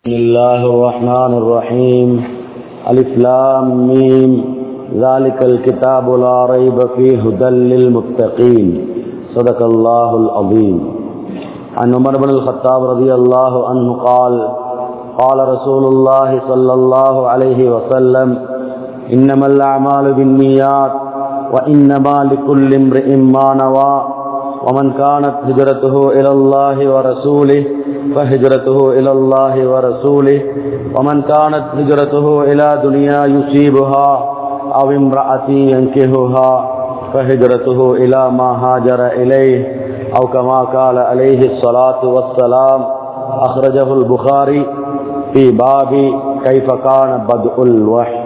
بسم الله الرحمن الرحيم ألف لام ميم ذلك الكتاب لا ريب فيه هدى للمتقين صدق الله العظيم عن عمر بن الخطاب رضي الله عنه قال قال رسول الله صلى الله عليه وسلم إنما الأعمال بالنيات وإنما لكل امرئ ما نوى ومن كانت هجرته إلى الله ورسوله فهجرته إلى الله ورسوله ومن كانت هجرته إلى دنيا يصيبها أو امرأة ينكهها فهجرته إلى ما هاجر إليه أو كما قال عليه الصلاة والسلام أخرجه البخاري في باب كيف كان بدء الوحي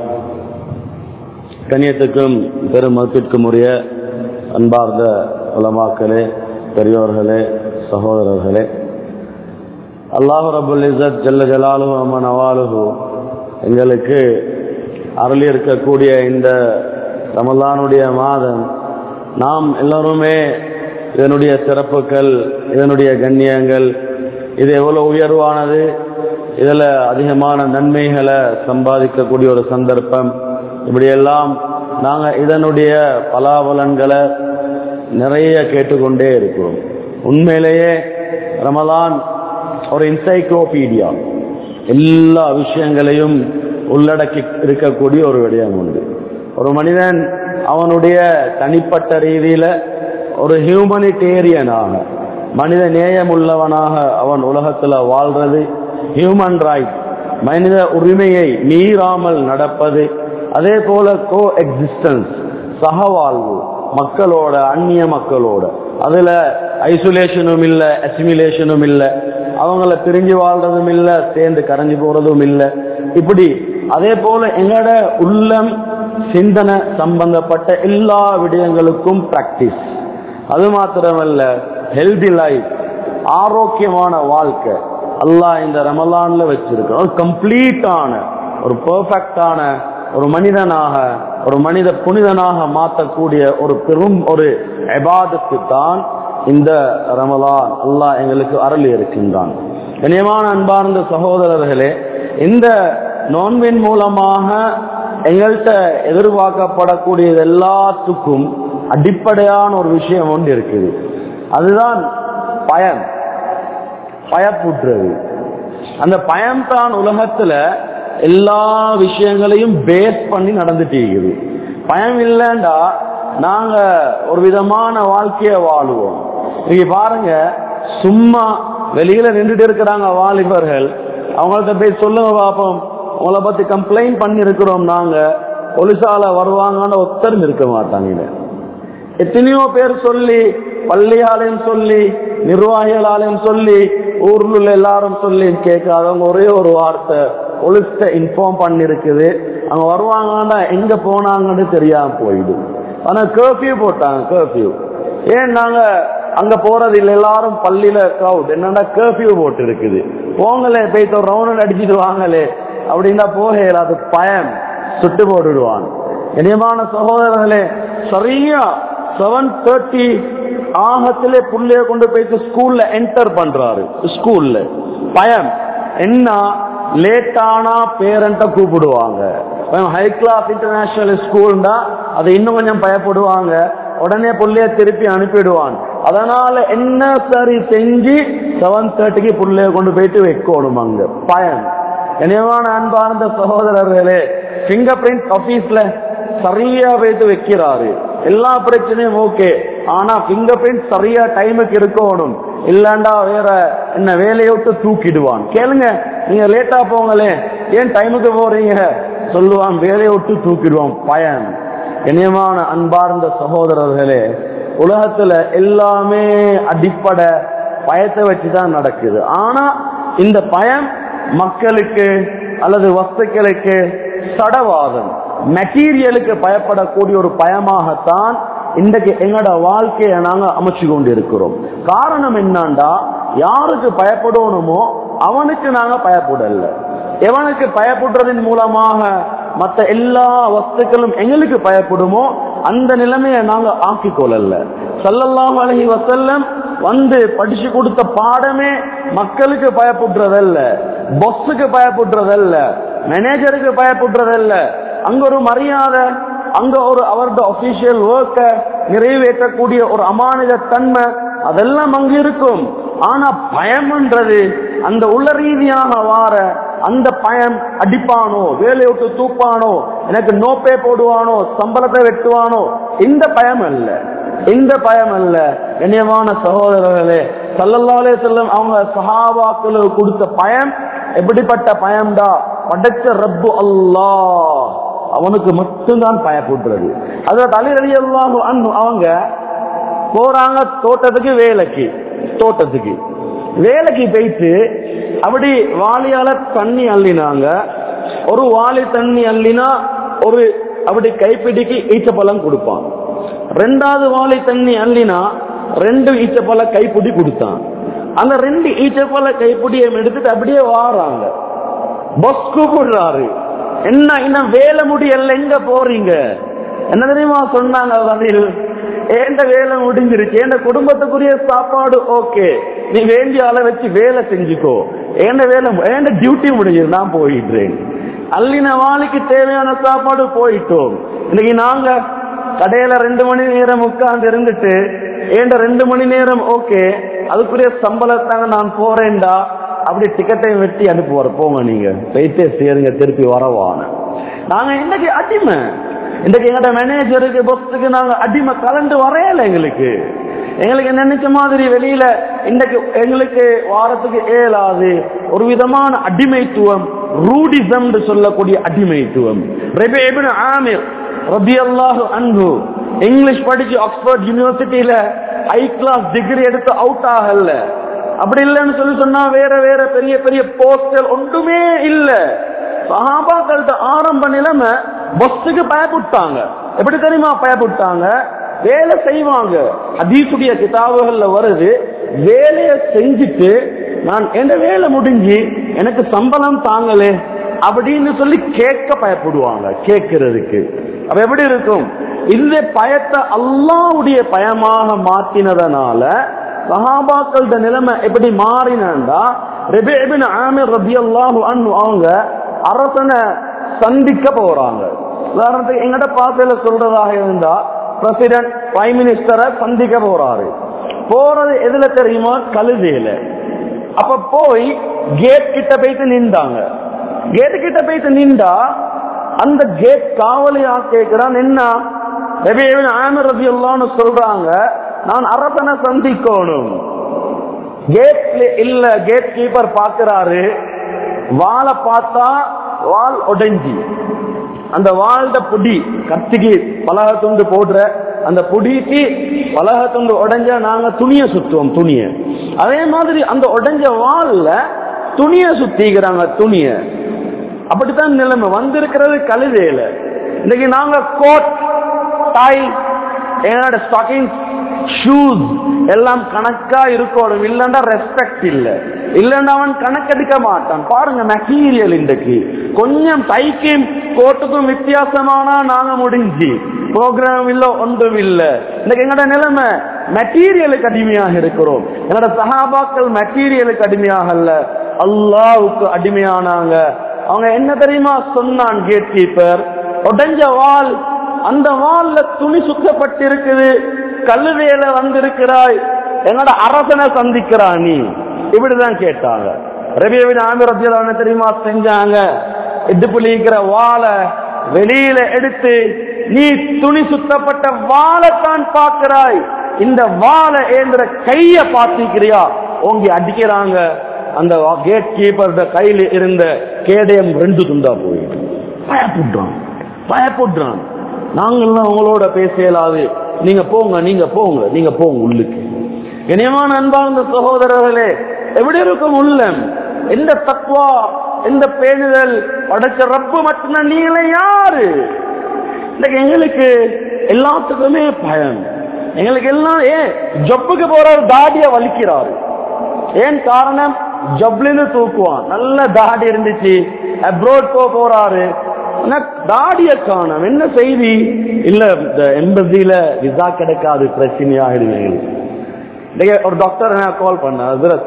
கண்ணியத்துக்கும் பெருமத்திற்கும் உரிய அன்பார்ந்த உலமாக்களே பெரியோர்களே சகோதரர்களே அல்லாஹு ரபுல் இசத் ஜல்ல ஜலாலு அம்மன் அவாலுஹு எங்களுக்கு அருளி இருக்கக்கூடிய இந்த ரமலானுடைய மாதம் நாம் எல்லோருமே இதனுடைய சிறப்புகள் இதனுடைய கண்ணியங்கள் இது எவ்வளோ உயர்வானது இதில் அதிகமான நன்மைகளை சம்பாதிக்கக்கூடிய ஒரு சந்தர்ப்பம் இப்படியெல்லாம் நாங்கள் இதனுடைய பலாபலன்களை நிறைய கேட்டுக்கொண்டே இருக்கிறோம் உண்மையிலேயே ரமலான் ஒரு என்சைக்ளோபீடியா எல்லா விஷயங்களையும் உள்ளடக்கி இருக்கக்கூடிய ஒரு விடயம் உண்டு ஒரு மனிதன் அவனுடைய தனிப்பட்ட ரீதியில ஒரு ஹியூமனிடேரியனாக மனித நேயம் உள்ளவனாக அவன் உலகத்துல வாழ்றது ஹியூமன் ரைட் மனித உரிமையை மீறாமல் நடப்பது அதே போல கோ எக்ஸிஸ்டன்ஸ் சகவாழ்வு மக்களோட அந்நிய மக்களோட அதுல ஐசோலேஷனும் இல்லை அசிமிலேஷனும் இல்லை அவங்கள பிரிஞ்சு வாழ்றதும் இல்லை சேர்ந்து கரைஞ்சு போறதும் இல்லை இப்படி அதே போல எங்களோட உள்ளம் சிந்தனை சம்பந்தப்பட்ட எல்லா விடயங்களுக்கும் பிராக்டிஸ் அது மாத்திரமல்ல ஹெல்தி லைஃப் ஆரோக்கியமான வாழ்க்கை அல்லாஹ் இந்த ரமலான்ல வச்சிருக்க ஒரு கம்ப்ளீட்டான ஒரு பெர்ஃபெக்டான ஒரு மனிதனாக ஒரு மனித புனிதனாக மாற்றக்கூடிய ஒரு பெரும் ஒரு எபாதத்து தான் இந்த ரமலான் அல்லாஹ் எங்களுக்கு அருள் இருக்கின்றான் கண்ணியமான அன்பார்ந்த சகோதரர்களே இந்த நோன்பின் மூலமாக எங்கள்கிட்ட எதிர்பார்க்கப்படக்கூடியது எல்லாத்துக்கும் அடிப்படையான ஒரு விஷயம் ஒன்று இருக்குது அதுதான் பயம் பயப்புற்றது அந்த பயம் தான் உலகத்துல எல்லா விஷயங்களையும் பேஸ் பண்ணி நடந்துட்டு இருக்குது பயம் இல்லைண்டா நாங்க ஒரு விதமான வாழ்க்கைய வாழுவோம் நீங்க பாருங்க சும்மா வெளியில நின்றுட்டு இருக்கிறாங்க வாலிபர்கள் அவங்கள்ட்ட போய் சொல்லுங்க பாப்போம் உங்களை பத்தி கம்ப்ளைண்ட் பண்ணி இருக்கிறோம் நாங்க பொலிசால வருவாங்கன்னு ஒத்தரும் இருக்க மாட்டாங்க எத்தனையோ பேர் சொல்லி பள்ளியாலையும் சொல்லி நிர்வாகிகளாலையும் சொல்லி ஊர்ல உள்ள எல்லாரும் சொல்லி கேட்காதவங்க ஒரே ஒரு வார்த்தை போலீஸ்ட இன்ஃபார்ம் பண்ணிருக்குது அவங்க வருவாங்கன்னா எங்க போனாங்கன்னு தெரியாம போயிடும் ஆனா கர்ஃபியூ போட்டாங்க கர்ஃபியூ ஏன் நாங்க அங்க போறது இல்லை எல்லாரும் பள்ளியில கிரௌட் என்னன்னா கர்ஃபியூ போட்டு இருக்குது போங்களே போய் ரவுண்ட் அடிச்சுட்டு வாங்களே அப்படின்னா போகல அது பயம் சுட்டு போட்டுடுவான் இனியமான சகோதரர்களே சரியா செவன் தேர்ட்டி ஆகத்திலே புள்ளைய கொண்டு போயிட்டு ஸ்கூல்ல என்டர் பண்றாரு ஸ்கூல்ல பயம் என்ன லேட்டானா பேரண்ட கூப்பிடுவாங்க ஹை கிளாஸ் இன்டர்நேஷனல் ஸ்கூல்னா அதை இன்னும் கொஞ்சம் பயப்படுவாங்க உடனே புள்ளைய திருப்பி அனுப்பிடுவான் அதனால என்ன சரி செஞ்சு செவன் தேர்ட்டிக்கு புள்ளைய கொண்டு போயிட்டு வைக்கணும் அங்க பயம் இனியமான அன்பார்ந்த சகோதரர்களே பிங்கர் பிரிண்ட் ஆபீஸ்ல சரியா வைத்து வைக்கிறாரு எல்லா பிரச்சனையும் ஓகே ஆனா பிங்கர் பிரிண்ட் சரியா டைமுக்கு இருக்கணும் இல்லண்டா வேற என்ன வேலையை விட்டு தூக்கிடுவான் கேளுங்க நீங்க லேட்டா போங்களே ஏன் டைமுக்கு போறீங்க சொல்லுவான் வேலையை விட்டு தூக்கிடுவான் பயன் இனியமான அன்பார்ந்த சகோதரர்களே உலகத்துல எல்லாமே அடிப்படை பயத்தை வச்சுதான் நடக்குது ஆனா இந்த பயம் மக்களுக்கு அல்லது வஸ்துக்களுக்கு சடவாதம் மெட்டீரியலுக்கு பயப்படக்கூடிய ஒரு பயமாகத்தான் இன்றைக்கு எங்களோட வாழ்க்கையை நாங்க அமைச்சு கொண்டு இருக்கிறோம் காரணம் என்னண்டா யாருக்கு பயப்படணுமோ அவனுக்கு நாங்க பயப்படல எவனுக்கு பயப்படுறதன் மூலமாக மற்ற எல்லா வஸ்துக்களும் எங்களுக்கு பயப்படுமோ அந்த நிலைமையை நாங்க ஆக்கிக் கொள்ளல சல்லல்லாஹு அலைஹி வஸல்லம் வந்து படிச்சு கொடுத்த பாடமே மக்களுக்கு பயப்படுறதல்ல பொஸ்ஸுக்கு பயப்படுறதல்ல மேனேஜருக்கு பயப்படுறதல்ல அங்க ஒரு மரியாதை அங்க ஒரு அவருடைய அபிஷியல் ஒர்க்க நிறைவேற்றக்கூடிய ஒரு அமானித தன்மை அதெல்லாம் அங்க இருக்கும் ஆனா பயம்ன்றது அந்த உள்ள ரீதியாக வார அந்த பயம் அடிப்பானோ வேலையை விட்டு தூப்பானோ எனக்கு நோப்பே போடுவானோ சம்பளத்தை வெட்டுவானோ இந்த பயம் அல்ல இந்த பயம் அல்ல கண்ணியமான சகோதரர்களே சல்லல்லாலே செல்லும் அவங்க சஹாபாக்களுக்கு கொடுத்த பயம் எப்படிப்பட்ட பயம்டா படைச்ச ரப்பு அல்லாஹ் அவனுக்கு மட்டும்தான் பயப்படுறது அதாவது அலி அலி அல்லாஹ் அவங்க போறாங்க தோட்டத்துக்கு வேலைக்கு தோட்டத்துக்கு வேலைக்கு போயிட்டு அப்படி வாளியால தண்ணி அள்ளினாங்க ஒரு வாளி தண்ணி அள்ளினா ஒரு அப்படி கைப்பிடிக்கு ஈச்சப்பழம் கொடுப்பான் ரெண்டாவது வாளி தண்ணி அள்ளினா ரெண்டு ஈச்சப்பழ கைப்பிடி கொடுத்தான் அந்த ரெண்டு ஈச்சப்பழ கைப்பிடியை எடுத்துட்டு அப்படியே வாராங்க பஸ் கூப்பிடுறாரு என்ன இன்னும் வேலை முடியல எங்க போறீங்க என்ன தெரியுமா சொன்னாங்க வழியில் ஏண்ட வேலை முடிஞ்சிருச்சு ஏண்ட குடும்பத்துக்குரிய சாப்பாடு ஓகே நீ வேண்டிய அளவு வச்சு வேலை செஞ்சுக்கோ ஏண்ட வேலை ஏண்ட டியூட்டி முடிஞ்சிரு நான் போயிடுறேன் அள்ளின வாளிக்கு தேவையான சாப்பாடு போயிட்டோம் இன்னைக்கு நாங்க கடையில ரெண்டு மணி நேரம் உட்கார்ந்து இருந்துட்டு ஏண்ட ரெண்டு மணி நேரம் ஓகே அதுக்குரிய சம்பளத்தாங்க நான் போறேன்டா அப்படி டிக்கெட்டையும் வெட்டி அனுப்புவார் போங்க நீங்க போயிட்டே சேருங்க திருப்பி வரவான நாங்க இன்னைக்கு அடிமை இன்னைக்கு எங்கட மேனேஜருக்கு பொஸ்துக்கு நாங்க அடிமை கலந்து வரையல எங்களுக்கு எங்களுக்கு நினைச்ச மாதிரி வெளியில இன்னைக்கு எங்களுக்கு வாரத்துக்கு ஏலாது ஒரு விதமான அடிமைத்துவம் ரூடிசம் சொல்லக்கூடிய அடிமைத்துவம் ரெபேபின் ஆமிர் ரபி அல்லாஹு அன்பு இங்கிலீஷ் படிச்சு ஆக்ஸ்போர்ட் யூனிவர்சிட்டியில ஹை கிளாஸ் டிகிரி எடுத்து அவுட் ஆகல அப்படி இல்லைன்னு சொல்லி சொன்னா வேற வேற பெரிய பெரிய போஸ்டல் ஒன்றுமே இல்ல சஹாபாக்கள்கிட்ட ஆரம்ப நிலைமை பஸ்ஸுக்கு பயப்பட்டாங்க எப்படி தெரியுமா பயப்பட்டாங்க வேலை செய்வாங்க ஹதீசுடைய கிதாபுகள்ல வருது வேலையை செஞ்சுட்டு நான் எந்த வேலை முடிஞ்சு எனக்கு சம்பளம் தாங்களே அப்படின்னு சொல்லி கேட்க பயப்படுவாங்க கேட்கறதுக்கு அப்ப எப்படி இருக்கும் இந்த பயத்தை அல்லாவுடைய பயமாக மாத்தினதனால சஹாபாக்களோட நிலைமை எப்படி மாறினா ரெபேபின் ஆமிர் ரபி அல்லாஹு அவங்க அரசனை சந்திக்க போறாங்க உதாரணத்துக்கு எங்கட பாசையில சொல்றதாக இருந்தா பிரசிடென்ட் பிரைம் மினிஸ்டரை சந்திக்க போறாரு போறது எதுல தெரியுமா கழுதையில அப்ப போய் கேட் கிட்ட போயிட்டு நின்றாங்க கேட் கிட்ட போயிட்டு நின்றா அந்த கேட் காவலியா கேட்கிறான் என்ன ரபியின் ஆமர் ரபி அல்லான்னு சொல்றாங்க நான் அரசனை சந்திக்கணும் கேட்ல இல்ல கேட் கீப்பர் பாக்குறாரு வாழை பார்த்தா வால் உடைஞ்சி அந்த வாழ்ந்த புடி கத்திக்கு பலக துண்டு போடுற அந்த புடிக்கு பலக துண்டு உடைஞ்ச நாங்க துணிய சுத்துவோம் துணிய அதே மாதிரி அந்த உடைஞ்ச வால்ல துணிய சுத்திக்கிறாங்க துணிய அப்படித்தான் நிலைமை வந்திருக்கிறது கழுதையில இன்னைக்கு நாங்க கோட் டாய் எங்களோட ஸ்டாக்கிங் ஷூஸ் எல்லாம் கணக்கா இருக்கணும் இல்லைன்னா ரெஸ்பெக்ட் இல்ல இல்லைன்னா அவன் கணக்கெடுக்க மாட்டான் பாருங்க மெட்டீரியல் இன்றைக்கு கொஞ்சம் டைக்கும் கோட்டுக்கும் வித்தியாசமானா நாங்க முடிஞ்சு ப்ரோக்ராம் இல்ல ஒன்றும் இல்ல இன்னைக்கு எங்களோட நிலைமை மெட்டீரியலுக்கு அடிமையாக இருக்கிறோம் எங்களோட சகாபாக்கள் மெட்டீரியலுக்கு அடிமையாக அல்ல அல்லாவுக்கு அடிமையானாங்க அவங்க என்ன தெரியுமா சொன்னான் கேட் கீப்பர் உடஞ்ச வால் அந்த வால்ல துணி சுத்தப்பட்டிருக்குது கல்லுவேல வந்திருக்கிறாய் என்னோட அரசனை சந்திக்கிறா நீ இப்படிதான் கேட்டாங்க ரபியவின் ஆமிர் ரபியல் தெரியுமா செஞ்சாங்க இடுப்புலிக்கிற வாழை வெளியில எடுத்து நீ துணி சுத்தப்பட்ட வாழைத்தான் பார்க்கிறாய் இந்த வாழை ஏந்திர கைய பார்த்திக்கிறியா ஓங்கி அடிக்கிறாங்க அந்த கேட் கீப்பர் கையில் இருந்த கேடயம் ரெண்டு துண்டா போய் பயப்படுறான் பயப்படுறான் நாங்கள்லாம் உங்களோட பேச இயலாது நீங்க போங்க நீங்க போங்க நீங்க போங்க உள்ளுக்கு இனியமான அன்பார்ந்த சகோதரர்களே எப்படி இருக்கும் உள்ளம் எந்த தக்குவா எந்த பேணுதல் படைச்ச ரப்பு மட்டும்தான் நீங்களே யாரு இன்னைக்கு எங்களுக்கு எல்லாத்துக்குமே பயம் எங்களுக்கு எல்லாம் ஏன் ஜப்புக்கு போறாரு தாடிய வலிக்கிறாரு ஏன் காரணம் ஜப்லின்னு தூக்குவான் நல்ல தாடி இருந்துச்சு அப்ரோட் போ போறாரு ஆனா தாடிய காணும் என்ன செய்தி இல்ல இந்த எம்பசியில விசா கிடைக்காது பிரச்சனையாகிடுவீங்க இன்னைக்கு ஒரு டாக்டர் என்ன கால் பண்ண ஹசரத்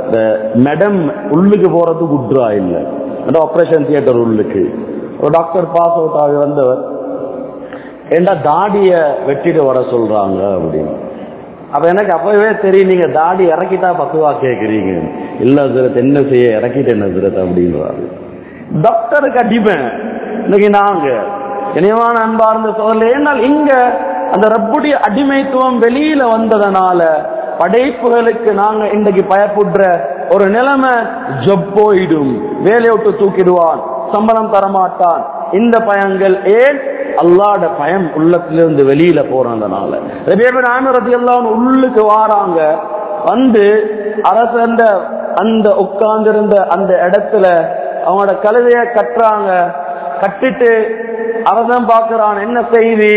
இந்த மேடம் உள்ளுக்கு போறதுக்கு விட்றா இல்லை அந்த ஆபரேஷன் தியேட்டர் உள்ளுக்கு ஒரு டாக்டர் பாஸ் அவுட் ஆகி வந்தவர் ஏண்டா தாடிய வெட்டிட்டு வர சொல்றாங்க அப்படின்னு அப்ப எனக்கு அப்பவே தெரியும் நீங்க தாடி இறக்கிட்டா பத்துவா கேக்குறீங்க இல்ல சிரத் என்ன செய்ய இறக்கிட்டு என்ன சிரத் அப்படின்றாரு டாக்டருக்கு அடிப்பேன் இன்னைக்கு நாங்க இனியமான அன்பார்ந்த சோதரில் ஏன்னால் இங்க அந்த ரப்புடைய அடிமைத்துவம் வெளியில வந்ததனால படைப்புகளுக்கு நாங்க இன்றைக்கு பயப்படுற ஒரு நிலைமை ஜப் போயிடும் வேலையை விட்டு தூக்கிடுவான் சம்பளம் தரமாட்டான் இந்த பயங்கள் ஏன் அல்லாட பயம் உள்ளத்திலிருந்து வெளியில போறதுனால ரபியபின் ஆமிரதி எல்லாம் உள்ளுக்கு வாராங்க வந்து அரசந்த அந்த உட்கார்ந்திருந்த அந்த இடத்துல அவங்களோட கழுதைய கட்டுறாங்க கட்டிட்டு அவன் பாக்குறான் என்ன செய்தி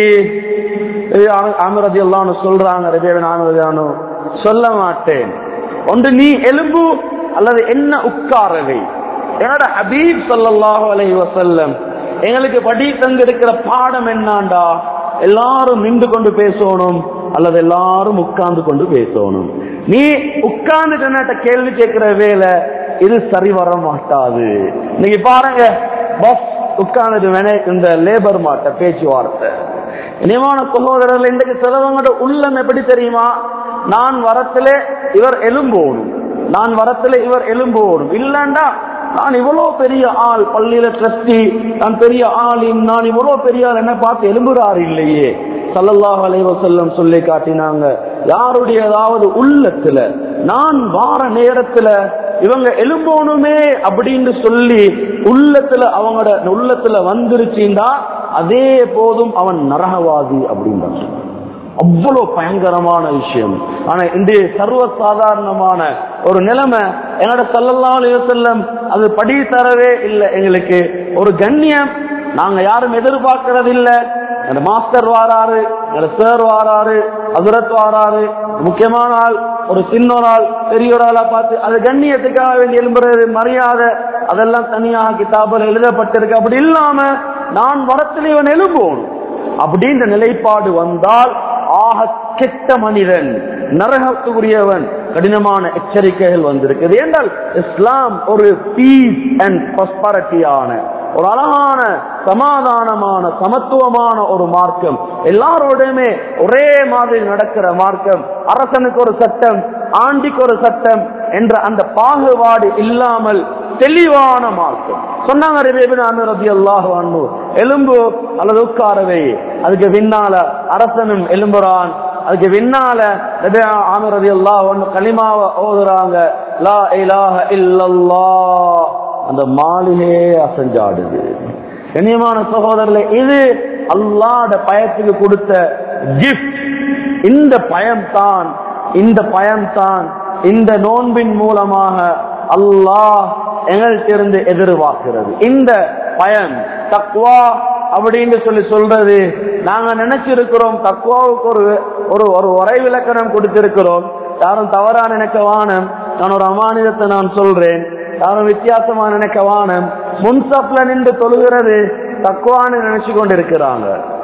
ஆமிரதி எல்லாம் சொல்றாங்க ரபியபின் ஆமிரதியானு சொல்ல மாட்டேன் ஒன்று நீ எலும்பு அல்லது என்ன உட்காரவை என்னோட ஹபீப் சல்லாஹு அலைஹி வசல்லம் எங்களுக்கு படி தந்திருக்கிற பாடம் என்னாண்டா எல்லாரும் நின்று கொண்டு பேசணும் அல்லது எல்லாரும் உட்கார்ந்து கொண்டு பேசணும் நீ உட்கார்ந்து கேள்வி கேட்கிற வேலை இது சரி வர மாட்டாது இன்னைக்கு பாருங்க பஸ் உட்கார்ந்துட்டு வேணே இந்த லேபர் மாட்ட பேச்சுவார்த்தை இனிமான சகோதரர்கள் இன்றைக்கு சிலவங்களோட உள்ளம் எப்படி தெரியுமா நான் வரத்திலே இவர் எலும்போடும் நான் வரத்திலே இவர் எலும்போடும் இல்லண்டா நான் இவ்வளவு பெரிய ஆள் பள்ளியில ட்ரஸ்டி நான் பெரிய ஆள் நான் இவ்வளவு பெரிய ஆள் என்ன பார்த்து எலும்புறாரு இல்லையே சல்லல்லாஹ் அலைவசல்லம் சொல்லி காட்டினாங்க யாருடையதாவது உள்ளத்துல நான் வார நேரத்துல இவங்க எலும்போனுமே அப்படின்னு சொல்லி உள்ளத்துல அவங்களோட உள்ளத்துல வந்துருச்சுன்னா அதே போதும் அவன் நரகவாதி அப்படின்னு அவ்வளவு பயங்கரமான விஷயம் ஆனா இன்றைய சர்வ சாதாரணமான ஒரு நிலைமை என்னோட சல்லல்லா செல்லம் அது படி தரவே இல்லை எங்களுக்கு ஒரு கண்ணியம் நாங்க யாரும் எதிர்பார்க்கறது இல்ல எங்க மாஸ்டர் வாராரு எங்க சார் வாராரு அதிரத் வாராரு முக்கியமான ஆள் ஒரு சின்ன ஒரு ஆள் பெரிய ஒரு ஆளா பார்த்து அது கண்ணியத்துக்காக வேண்டி எழும்புறது மரியாதை அதெல்லாம் தனியாக கிதாபில் எழுதப்பட்டிருக்கு அப்படி இல்லாம நான் வரத்தில் இவன் எழும்போன் அப்படின்ற நிலைப்பாடு வந்தால் ஆக கெட்ட மனிதன் நரகத்துக்குரியவன் கடினமான எச்சரிக்கைகள் வந்திருக்குது என்றால் இஸ்லாம் ஒரு பீஸ் அண்ட் ப்ராஸ்பரிட்டியான ஒரு அழகான சமாதானமான சமத்துவமான ஒரு மார்க்கம் எல்லாரோடையுமே ஒரே மாதிரி நடக்கிற மார்க்கம் அரசனுக்கு ஒரு சட்டம் ஆண்டிக்கு ஒரு சட்டம் என்ற அந்த பாகுபாடு இல்லாமல் தெளிவான மார்க்கம் சொன்னாங்க எலும்பு அல்லது உட்காரவை அதுக்கு பின்னால அரசனும் எலும்புறான் அதுக்கு பின்னால ஆமரதி அல்லாஹ் ஒன்று களிமாவை ஓதுறாங்க லா இலாஹ இல்லல்லா அந்த மாளிகையே அசஞ்சாடுது கண்ணியமான சகோதரர்களே இது அல்லாட பயத்துக்கு கொடுத்த கிஃப்ட் இந்த பயம் தான் இந்த பயம் தான் இந்த நோன்பின் மூலமாக அல்லாஹ் எங்கள்கிட்ட எதிர்பார்க்கிறது இந்த பயம் தக்வா அப்படின்னு சொல்லி சொல்றது நாங்க நினைச்சிருக்கிறோம் தக்குவாவுக்கு ஒரு ஒரு ஒரு உரை விளக்கணம் கொடுத்திருக்கிறோம் யாரும் தவறா நினைக்க வானம் நான் ஒரு அமானிதத்தை நான் சொல்றேன் யாரும் வித்தியாசமா நினைக்க வானம் முன்சப்ல நின்று தொழுகிறது தக்குவான்னு நினைச்சு கொண்டு இருக்கிறாங்க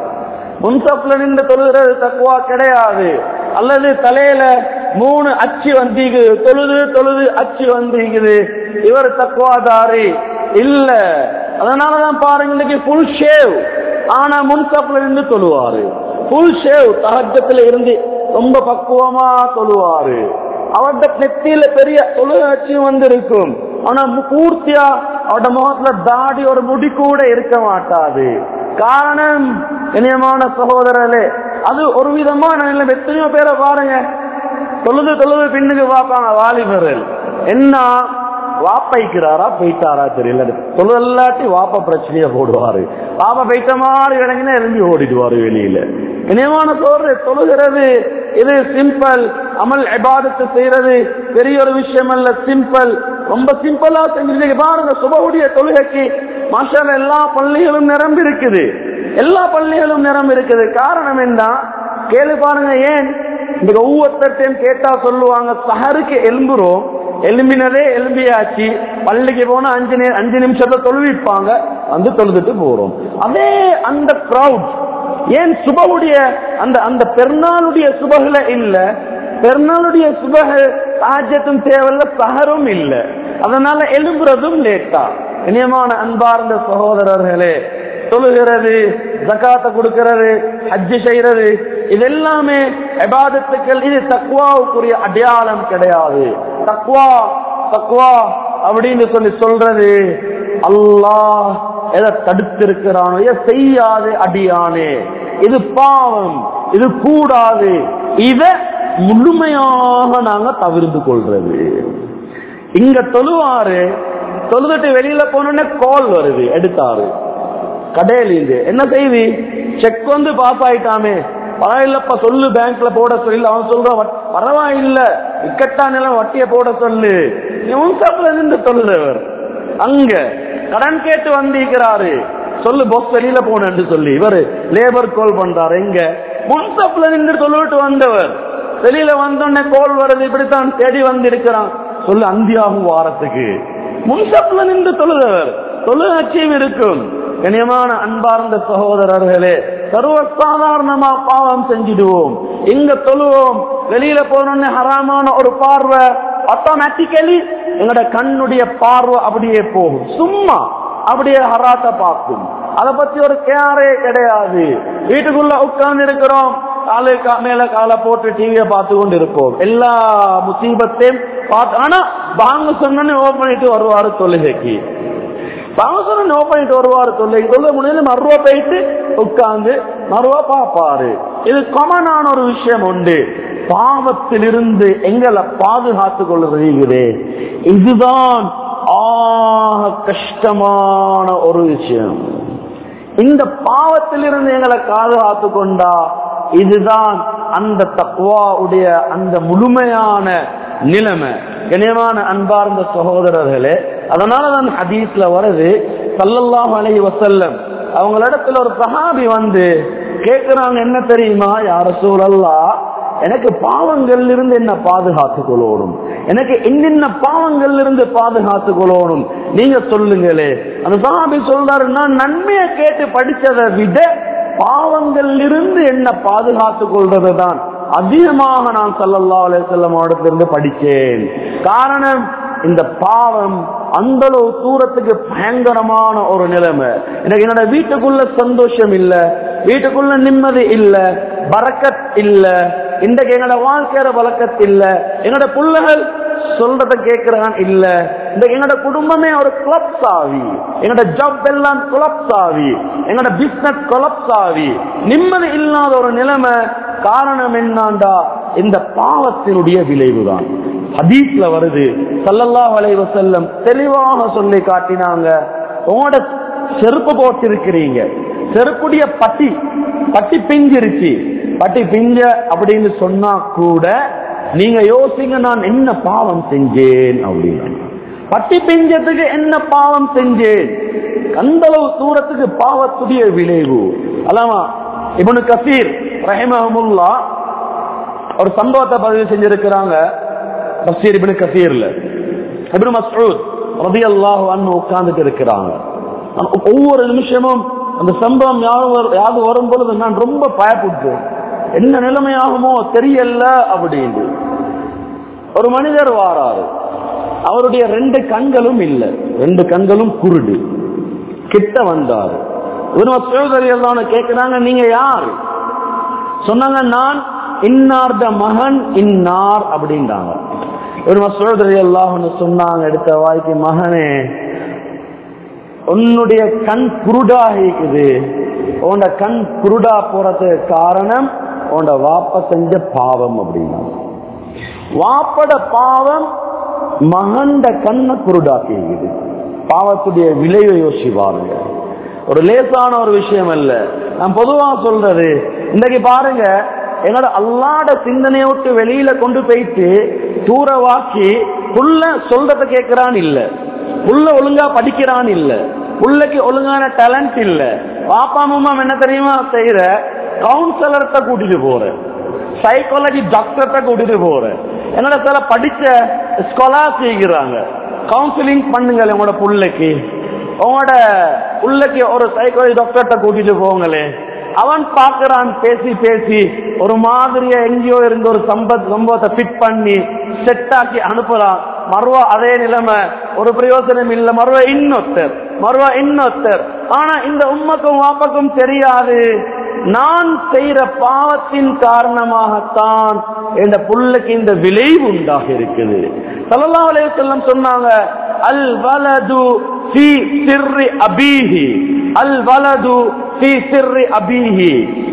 முன்சப்ல நின்று தொழுகிறது தக்குவா கிடையாது அல்லது தலையில மூணு அச்சு வந்திக்குது தொழுது தொழுது அச்சு வந்திக்குது இவர் தக்குவாதாரி இல்ல அதனாலதான் பாருங்க இன்னைக்கு ஃபுல் ஷேவ் ஆனா முன்சப்ல இருந்து தொழுவாரு ஃபுல் ஷேவ் தகஜத்துல இருந்து ரொம்ப பக்குவமா தொழுவாரு அவர்கிட்ட நெத்தியில பெரிய தொழுகாட்சியும் வந்து இருக்கும் ஆனா பூர்த்தியா அவட முகத்துல தாடி ஒரு முடி கூட இருக்க மாட்டாது காரணம் இனியமான சகோதரர்களே அது ஒரு விதமான நிலைமை எத்தனையோ பேரை பாருங்க தொழுது தொழுது பின்னுக்கு பார்ப்பாங்க வாலிபர்கள் என்ன வாப்பைக்கிறாரா போயிட்டாரா தெரியல தொழிலாட்டி வாப்ப பிரச்சனைய போடுவாரு வாப்ப போயிட்ட மாதிரி விளங்கினா எழுந்தி ஓடிடுவாரு வெளியில இனியமான சோறு தொழுகிறது இது சிம்பிள் அமல் எபாதத்து செய்யறது பெரிய ஒரு விஷயம் அல்ல சிம்பிள் ரொம்ப சிம்பிளா செஞ்சு பாருங்க சுபவுடைய தொழுகைக்கு மாஷால எல்லா பள்ளிகளும் நிரம்பி இருக்குது எல்லா பள்ளிகளும் நிரம்பி இருக்குது காரணம் என்ன கேள்வி பாருங்க ஏன் இந்த ஒவ்வொருத்தையும் கேட்டா சொல்லுவாங்க சஹருக்கு எலும்புறோம் எலும்பினதே எலும்பியாச்சு பள்ளிக்கு போனா அஞ்சு நே- அஞ்சு நிமிஷத்தை தொழுவிப்பாங்க வந்து தொழுதுட்டு போறோம் அதே அந்த கிரௌட் ஏன் சுபவுடைய அந்த அந்த பெருநாளுடைய சுபகுல இல்ல பெருநாளுடைய சுபக சாஜத்தும் தேவையில்ல சஹரும் இல்ல அதனால எழும்புறதும் லேட்டா இனியமான அன்பார்ந்த சகோதரர்களே தொழுகிறது ஜக்காத்த கொடுக்கிறது ஹஜ்ஜு செய்யறது இது எல்லாமே எபாதத்துக்கள் இது தக்குவாவுக்குரிய அடையாளம் கிடையாது தக்குவா தக்குவா அப்படின்னு சொல்லி சொல்றது அல்லாஹ் எதை தடுத்திருக்கிறானோ எதை செய்யாது அடியானே இது பாவம் இது கூடாது இத முழுமையாக நாங்க தவிர்த்து கொள்றது இங்க தொழுவாரு தொழுதுட்டு வெளியில போனோடனே கால் வருது எடுத்தாரு கடையில இருந்து என்ன செய்தி செக் வந்து பாஸ் ஆயிட்டாமே பரவாயில்லப்பா சொல்லு பேங்க்ல போட சொல்லி அவன் சொல்றான் "வட்- பரவாயில்ல இக்கட்டா நிலம் வட்டிய போட சொல்லு முன்சாப்ல இருந்து சொல்லுறவர் அங்க கடன் கேட்டு வந்திருக்கிறாரு சொல்லு பொஸ் வெளியில போனேன்னு சொல்லி இவரு லேபர் கால் பண்றாரு எங்க முன்சாப்ல நின்று சொல்லிட்டு வந்தவர் வெளியில வந்தோடனே கோல் வருது இப்படித்தான் தேடி வந்திருக்கிறான் சொல்லு அந்தியாகும் வாரத்துக்கு முன்சப்ல நின்று தொழுதவர் தொழுகாட்சியும் இருக்கும் கனியமான அன்பார்ந்த சகோதரர்களே சர்வசாதாரணமா பாவம் செஞ்சிடுவோம் இங்க தொழுவோம் வெளியில போனோன்னு ஹராமான ஒரு பார்வை ஆட்டோமேட்டிக்கலி எங்களோட கண்ணுடைய பார்வை அப்படியே போகும் சும்மா அப்படியே ஹராத்த பார்க்கும் அத பத்தி ஒரு கேரே கிடையாது வீட்டுக்குள்ள உட்கார்ந்து இருக்கிறோம் காலு கா- மேல காலை போட்டு டிவியை பார்த்து கொண்டு இருப்போம் எல்லா முசீபத்தையும் பார்த்து ஆனா பாங்க சொன்னு ஓபன் பண்ணிட்டு வருவாரு தொழுகைக்கு பாங்க சொன்னு ஓபன் பண்ணிட்டு வருவாரு தொழுகை தொழுகை முடிஞ்சு மறுவா போயிட்டு உட்கார்ந்து மறுவா பார்ப்பாரு இது காமனான ஒரு விஷயம் உண்டு பாவத்திலிருந்து எங்களை பாதுகாத்துக் கொள்வது இருக்குது இதுதான் ஆக கஷ்டமான ஒரு விஷயம் இந்த பாவத்திலிருந்து எங்களை பாதுகாத்து கொண்டா இதுதான் அந்த தக்குவாவுடைய அந்த முழுமையான நிலைமை கனியமான அன்பார்ந்த சகோதரர்களே அதனாலதான் ஹதீஸ்ல வருது சல்லல்லாஹு அலைஹி வஸல்லம் அவங்களிடத்துல ஒரு சஹாபி வந்து கேக்குறாங்க என்ன தெரியுமா யார சூழல்லா எனக்கு பாவங்கள்ல இருந்து என்ன பாதுகாத்துக் கொள்ளணும் எனக்கு என்னென்ன பாவங்கள்ல இருந்து பாதுகாத்துக் கொள்ளணும் நீங்க சொல்லுங்களே அந்த சாமி சொல்றாரு நான் நன்மையை கேட்டு படிச்சதை விட பாவங்கள்ல இருந்து என்ன பாதுகாத்துக் கொள்றது தான் அதிகமாக நான் சல்லல்லா அலையம் இடத்திலிருந்து படிச்சேன் காரணம் இந்த பாவம் அந்த அளவு தூரத்துக்கு பயங்கரமான ஒரு நிலைமை எனக்கு என்னோட வீட்டுக்குள்ள சந்தோஷம் இல்ல வீட்டுக்குள்ள நிம்மதி இல்ல பறக்கத் இல்ல இன்றைக்கு எங்களோட வாழ்க்கையில பறக்கத் இல்ல என்னோட பிள்ளைகள் சொல்றத கேட்கிறான் இல்ல இந்த எங்களோட குடும்பமே ஒரு கொலப்ஸ் ஆவி எங்களோட ஜாப் எல்லாம் கொலப்ஸ் ஆவி எங்களோட பிசினஸ் கொலப்ஸ் ஆவி நிம்மதி இல்லாத ஒரு நிலைமை காரணம் என்னண்டா இந்த பாவத்தினுடைய விளைவுதான் ஹதீஸ்ல வருது சல்லல்லாஹு அலைஹி வஸல்லம் தெளிவாக சொல்லி காட்டினாங்க உங்களோட செருப்பு போட்டிருக்கிறீங்க செருப்புடைய பட்டி பட்டி பிஞ்சிருச்சு பட்டி பிஞ்ச அப்படின்னு சொன்னா கூட நீங்க யோசிங்க நான் என்ன பாவம் செஞ்சேன் அப்படின்னு பட்டி பிஞ்சத்துக்கு என்ன பாவம் செஞ்சேன் அந்த அளவு தூரத்துக்கு பாவத்துடைய விளைவு அல்லாமா இவனு கசீர் ரஹிமஹமுல்லா ஒரு சம்பவத்தை பதிவு செஞ்சிருக்கிறாங்க தப்சீர் இப்னு கசீர்ல இப்னு மஸ்ஊத் ரலியல்லாஹு அன்ஹு உட்கார்ந்துட்டு இருக்கிறாங்க நான் ஒவ்வொரு நிமிஷமும் அந்த சம்பவம் யாரும் யாரு வரும் பொழுது நான் ரொம்ப பயப்பட்டு என்ன நிலைமையாகுமோ தெரியல அப்படின்னு ஒரு மனிதர் வாராரு அவருடைய ரெண்டு கண்களும் இல்ல ரெண்டு கண்களும் குருடு கிட்ட வந்தாரு இவரு சோதரியெல்லாம் கேட்கிறாங்க நீங்க யார் சொன்னாங்க நான் இன்னார்த மகன் இன்னார் அப்படின்றாங்க ஒரு மசோதரி எல்லாம் சொன்னாங்க எடுத்த வாய்க்கு மகனே உன்னுடைய கண் குருடாக இருக்குது உன்னோட கண் குருடா போறதுக்கு காரணம் உன்னோட வாப்ப செஞ்ச பாவம் அப்படின்னா வாப்பட பாவம் மகண்ட கண்ணை குருடாக்கிக்குது பாவத்துடைய விளைவை யோசி பாருங்க ஒரு லேசான ஒரு விஷயம் அல்ல நான் பொதுவா சொல்றது இன்னைக்கு பாருங்க என்னோட அல்லாட சிந்தனையை விட்டு வெளியில கொண்டு போயிட்டு தூரவாக்கி புள்ள சொல்றத கேட்கிறான் இல்ல புள்ள ஒழுங்கா படிக்கிறான் இல்ல புள்ளைக்கு ஒழுங்கான டேலண்ட் இல்ல பாப்பா மாமா என்ன தெரியுமா செய்யற கவுன்சிலர்கிட்ட கூட்டிட்டு போற சைக்காலஜி டாக்டர்கிட்ட கூட்டிட்டு போற என்னோட சில படிச்ச ஸ்காலர் செய்கிறாங்க கவுன்சிலிங் பண்ணுங்க உங்களோட புள்ளைக்கு உங்களோட புள்ளைக்கு ஒரு சைக்காலஜி டாக்டர்கிட்ட கூட்டிட்டு போங்களே அவன் பார்க்கறான் பேசி பேசி ஒரு மாதிரியா எங்கேயோ இருந்த ஒரு சம்பத் சம்பவத்தை ஃபிட் பண்ணி செட் ஆக்கி அனுப்புறான் மறுவா அதே நிலைமை ஒரு பிரயோஜனம் இல்ல மறுவா இன்னொருத்தர் மறுவா இன்னொருத்தர் ஆனா இந்த உம்மக்கும் வாப்பக்கும் தெரியாது நான் செய்யற பாவத்தின் காரணமாகத்தான் இந்த புள்ளைக்கு இந்த விளைவு உண்டாக இருக்குது சல்லல்லாஹு அலைஹி வஸல்லம் சொன்னாங்க அல் வலது ஃபி சிர்ரி அபீஹி அல் வலது ஃபி சிர்ரி அபீஹி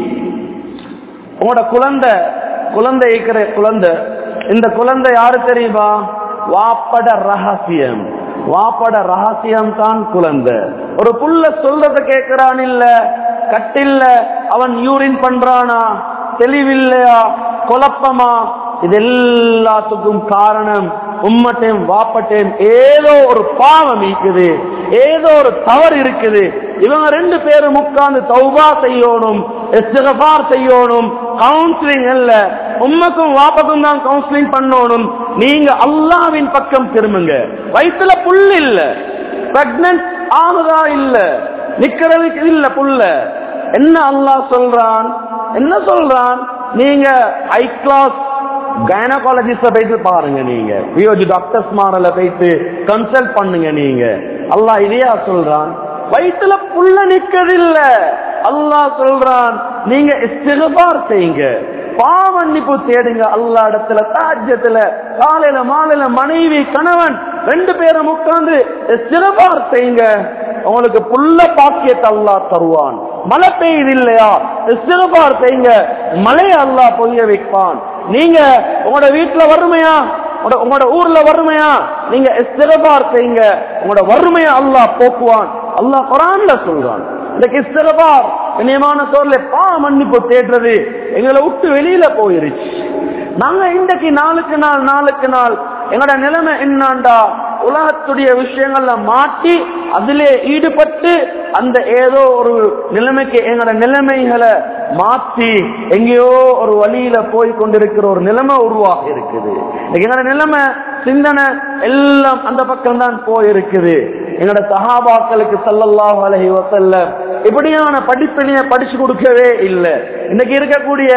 உங்களோட குழந்தை குழந்தை இருக்கிற குழந்தை இந்த குழந்தை யாரு தெரியுமா வாப்பட ரகசியம் வாப்பட ரகசியம் தான் குழந்ை ஒரு புள்ள சொல்றத கேட்கிறான் இல்ல கட்டில்ல அவன் யூரின் பண்றானா தெளிவில்லையா குழப்பமா இது எல்லாத்துக்கும் காரணம் உம்மட்டையும் வாப்பட்டையும் ஏதோ ஒரு பாவம் இருக்குது ஏதோ ஒரு தவறு இருக்குது இவங்க ரெண்டு பேரும் உட்கார்ந்து தௌபா செய்யணும் இஸ்திகபார் செய்யணும் கவுன்சிலிங் அல்ல உம்மக்கும் வாப்பக்கும் தான் கவுன்சிலிங் பண்ணணும் நீங்க அல்லாவின் பக்கம் திரும்புங்க வயிற்றுல புல் இல்ல பிரெக்னன்ட் ஆகுதா இல்ல நிக்கிறதுக்கு இல்ல புல்ல என்ன அல்லாஹ் சொல்றான் என்ன சொல்றான் நீங்க ஹை கிளாஸ் கைனகாலஜிஸ்ட போயிட்டு பாருங்க நீங்க பியோஜி டாக்டர்ஸ் மாரல போயிட்டு கன்சல்ட் பண்ணுங்க நீங்க அல்லாஹ் இதையா சொல்றான் வயிற்றுல புல்ல நிக்கதில்ல அல்லாஹ் சொல்றான் நீங்க இஸ்திகபார் செய்யுங்க பாவன்னிப்பு தேடுங்க அல்லா இடத்துல தாஜ்யத்துல காலையில மாலையில மனைவி கணவன் ரெண்டு பேரும் உட்கார்ந்து இஸ்திகபார் செய்யுங்க உங்களுக்கு புல்ல பாக்கியத்தை அல்லாஹ் தருவான் மழை பெய்யுது இல்லையா இஸ்திகபார் செய்யுங்க மழையை அல்லாஹ் பொய்ய வைப்பான் நீங்க உங்களோட வீட்டுல வறுமையா உங்களோட உங்களோட ஊர்ல வறுமையா நீங்க இஸ்திகபார் செய்யுங்க உங்களோட வறுமையை அல்லாஹ் போக்குவான் அல்லாஹ் குரான்ல சொல்றான் இந்த இஸ்திகபார் இனியமான சோர்ல பா மன்னிப்பு தேடுறது எங்களை விட்டு வெளியில போயிருச்சு நாங்க இன்றைக்கு நாளுக்கு நாள் நாளுக்கு நாள் எங்களோட நிலைமை என்னாண்டா உலகத்துடைய விஷயங்கள்ல மாட்டி அதிலே ஈடுபட்டு அந்த ஏதோ ஒரு நிலைமைக்கு எங்களோட நிலைமைகளை மாற்றி எங்கேயோ ஒரு வழியில போய் கொண்டிருக்கிற ஒரு நிலைமை உருவாக இருக்குது எங்களோட நிலைமை சிந்தனை எல்லாம் அந்த பக்கம் தான் போயிருக்குது எங்களோட சஹாபாக்களுக்கு சல்லல்லாஹு அலைஹி வஸல்லம் இப்படியான படிப்பினைய படிச்சு கொடுக்கவே இல்லை இன்னைக்கு இருக்கக்கூடிய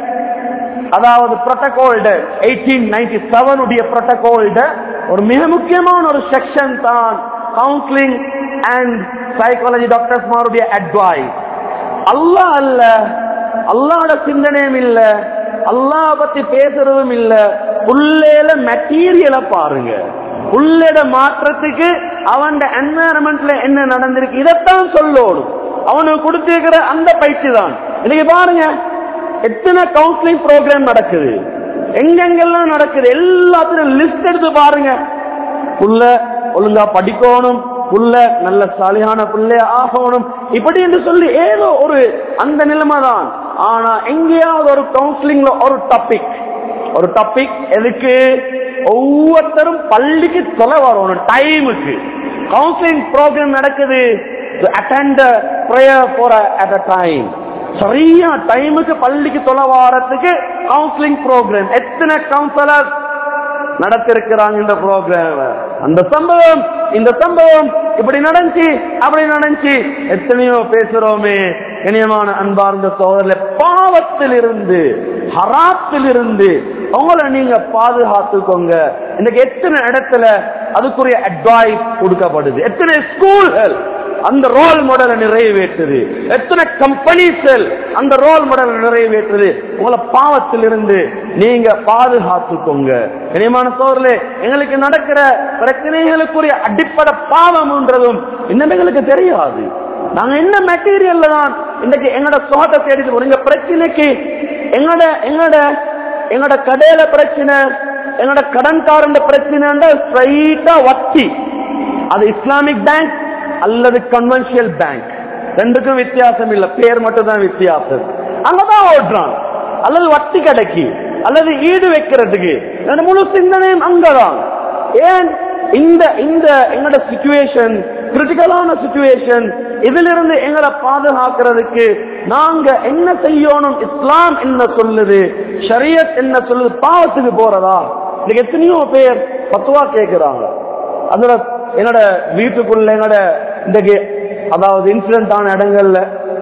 அதாவது புரோட்டோகால்டு எயிட்டீன் நைன்டி செவன் உடைய புரோட்டோகால்டு ஒரு மிக முக்கியமான ஒரு செக்ஷன் தான் கவுன்சிலிங் அண்ட் சைக்காலஜி டாக்டர்ஸ் மாருடைய அட்வைஸ் அல்லாஹ் அல்ல அல்லாஹோட சிந்தனையும் இல்ல அல்லாஹ் பத்தி பேசுறதும் இல்ல புள்ளேல மெட்டீரியலை பாருங்க புள்ளட மாற்றத்துக்கு அவன் என்வாரன்மெண்ட்ல என்ன நடந்திருக்கு இதைத்தான் சொல்லணும் அவனுக்கு கொடுத்திருக்கிற அந்த பயிற்சி தான் இன்னைக்கு பாருங்க எத்தனை கவுன்சிலிங் ப்ரோக்ராம் நடக்குது எங்கெங்கெல்லாம் நடக்குது எல்லாத்திலும் லிஸ்ட் எடுத்து பாருங்க புள்ள ஒழுங்கா படிக்கணும் புள்ள நல்ல சாலியான பிள்ளைய ஆகணும் இப்படி என்று சொல்லி ஏதோ ஒரு அந்த நிலைமை தான் ஆனா எங்கேயாவது ஒரு கவுன்சிலிங்ல ஒரு டாபிக் ஒரு டாபிக் எதுக்கு ஒவ்வொருத்தரும் பள்ளிக்கு தொலை வரணும் டைமுக்கு கவுன்சிலிங் ப்ரோக்ராம் நடக்குது attend prayer for at a time சரியா டைமுக்கு பள்ளிக்கு தொலை வாரத்துக்கு கவுன்சிலிங் ப்ரோக்ராம் எத்தனை கவுன்சிலர் நடத்திருக்கிறாங்க இந்த ப்ரோக்ராம் அந்த சம்பவம் இந்த சம்பவம் இப்படி நடந்துச்சு அப்படி நடந்துச்சு எத்தனையோ பேசுறோமே இனியமான அன்பார்ந்த சோதரில் பாவத்தில் இருந்து ஹராத்தில் இருந்து உங்களை நீங்க பாதுகாத்துக்கோங்க இன்னைக்கு எத்தனை இடத்துல அதுக்குரிய அட்வைஸ் கொடுக்கப்படுது எத்தனை ஸ்கூல்கள் அந்த ரோல் மாடலை நிறைவேற்றுது எத்தனை கம்பெனிஸ்கள் அந்த ரோல் மாடலை நிறைவேற்றுது உங்களை பாவத்தில் இருந்து நீங்க பாதுகாத்துக்கோங்க இனியமான சோர்ல எங்களுக்கு நடக்கிற பிரச்சனைகளுக்குரிய அடிப்படை பாவம்ன்றதும் இன்னும் எங்களுக்கு தெரியாது நாங்க என்ன மெட்டீரியல்ல தான் இன்னைக்கு எங்களோட சோட்டை தேடிட்டு போறோம் இந்த பிரச்சனைக்கு எங்களோட எங்களோட எங்களோட கடையில பிரச்சனை எங்களோட கடன்காரன் பிரச்சனை ஸ்ட்ரைட்டா வட்டி அது இஸ்லாமிக் பேங்க் அல்லது கன்வென்ஷியல் பேங்க் ரெண்டுக்கும் வித்தியாசம் இல்ல பேர் மட்டும் தான் வித்தியாசம் அங்கதான் ஓடுறான் அல்லது வட்டி கடைக்கு அல்லது ஈடு வைக்கிறதுக்கு என்னோட முழு சிந்தனையும் அங்கதான் ஏன் இந்த இந்த எங்களோட சுச்சுவேஷன் கிரிட்டிக்கலான சுச்சுவேஷன் இதிலிருந்து எங்களை பாதுகாக்கிறதுக்கு நாங்க என்ன செய்யணும் இஸ்லாம் என்ன சொல்லுது ஷரியத் என்ன சொல்லுது பாவத்துக்கு போறதா இன்னைக்கு எத்தனையோ பேர் பத்துவா கேட்கிறாங்க அதுல என்னோட வீட்டுக்குள்ள என்னோட இந்த அதாவது இன்சிடென்ட் ஆன இடங்கள்ல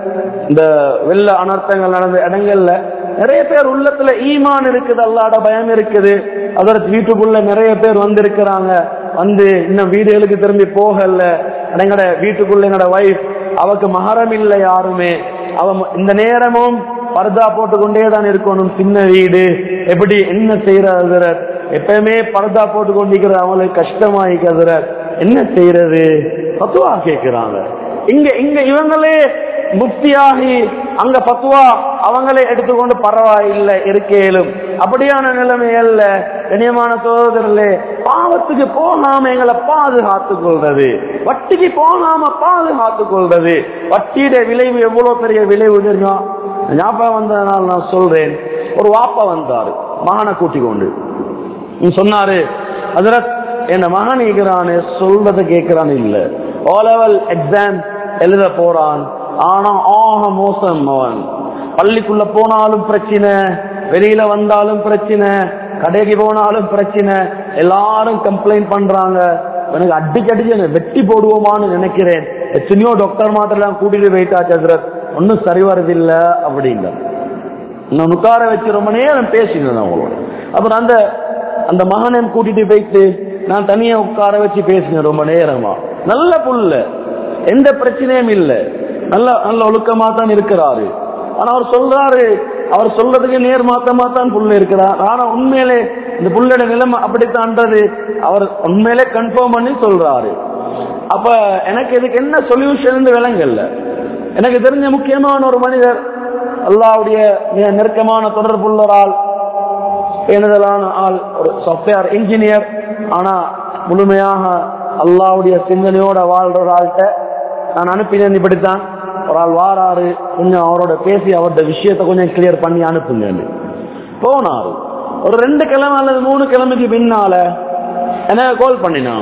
இந்த வெள்ள அனர்த்தங்கள் நடந்த இடங்கள்ல நிறைய பேர் உள்ளத்துல ஈமான் இருக்குது அல்லாட பயம் இருக்குது அதற்கு வீட்டுக்குள்ள நிறைய பேர் வந்திருக்கிறாங்க வந்து இன்னும் வீடுகளுக்கு திரும்பி போகல எங்கட வீட்டுக்குள்ள எங்கட வைஃப் அவக்கு மகரம் இல்லை யாருமே அவ இந்த நேரமும் பர்தா போட்டுக்கொண்டே தான் இருக்கணும் சின்ன வீடு எப்படி என்ன செய்யறது எப்பயுமே பர்தா போட்டு கொண்டிருக்கிற அவங்களுக்கு கஷ்டமாயிக்கிறது என்ன செய்யறது பத்துவா கேட்கிறாங்க இங்க இங்க இவங்களே முக்தியாகி அங்க பத்துவா அவங்களே எடுத்துக்கொண்டு பரவாயில்லை இருக்கேலும் அப்படியான நிலைமை அல்ல கண்ணியமான சோதரர்களே பாவத்துக்கு போகாம எங்களை பாதுகாத்துக் கொள்றது வட்டிக்கு போகாம பாதுகாத்துக் கொள்றது வட்டியுடைய விளைவு எவ்வளவு பெரிய விளைவு தெரியும் ஞாபகம் வந்ததுனால நான் சொல்றேன் ஒரு வாப்பா வந்தாரு மகனை கூட்டி கொண்டு சொன்னாரு அதிரத் என்ன மகன் இருக்கிறானு சொல்றத கேட்கிறான் இல்ல ஓ லெவல் எக்ஸாம் எழுத போறான் ஆனா ஆக மோசம் அவன் பள்ளிக்குள்ள போனாலும் பிரச்சனை வெளியில வந்தாலும் பிரச்சனை கடைக்கு போனாலும் பிரச்சனை எல்லாரும் கம்ப்ளைண்ட் பண்றாங்க எனக்கு அடிச்சு அடிச்சு என்னை வெட்டி போடுவோமான்னு நினைக்கிறேன் எத்தனையோ டாக்டர் மாட்டெல்லாம் கூட்டிட்டு போயிட்டாச்சு ஹசரத் ஒன்னும் சரி வரதில்ல அப்படிங்க நான் உட்கார வச்சு ரொம்ப நேரம் பேசினேன் அவங்களோட அப்புறம் அந்த அந்த மகனை கூட்டிட்டு போயிட்டு நான் தனியா உட்கார வச்சு பேசினேன் ரொம்ப நேரமா நல்ல புள்ள எந்த பிரச்சனையும் இல்ல நல்ல நல்ல ஒழுக்கமா தான் இருக்கிறாரு ஆனா அவர் சொல்றாரு அவர் சொல்றதுக்கு நேர் மாத்தமா தான் புள்ள இருக்கிறார் ஆனா உண்மையிலே இந்த புள்ளோட நிலைமை அப்படித்தான்றது அவர் உண்மையிலே கன்ஃபார்ம் பண்ணி சொல்றாரு அப்ப எனக்கு இதுக்கு என்ன சொல்யூஷன் விளங்கல்ல எனக்கு தெரிஞ்ச முக்கியமான ஒரு மனிதர் அல்லாவுடைய மிக நெருக்கமான தொடர்புள்ள ஒரு ஆள் பேணுதலான ஆள் ஒரு சாஃப்ட்வேர் இன்ஜினியர் ஆனா முழுமையாக அல்லாவுடைய சிந்தனையோட வாழ்ற ஒரு ஆள்கிட்ட நான் அனுப்பினேன் இப்படித்தான் ஒரு ஆள் வாராரு கொஞ்சம் அவரோட பேசி அவரோட விஷயத்தை கொஞ்சம் கிளியர் பண்ணி அனுப்புங்க போனாரு ஒரு ரெண்டு கிழமை அல்லது மூணு கிழமைக்கு பின்னால எனக்கு கால் பண்ணினான்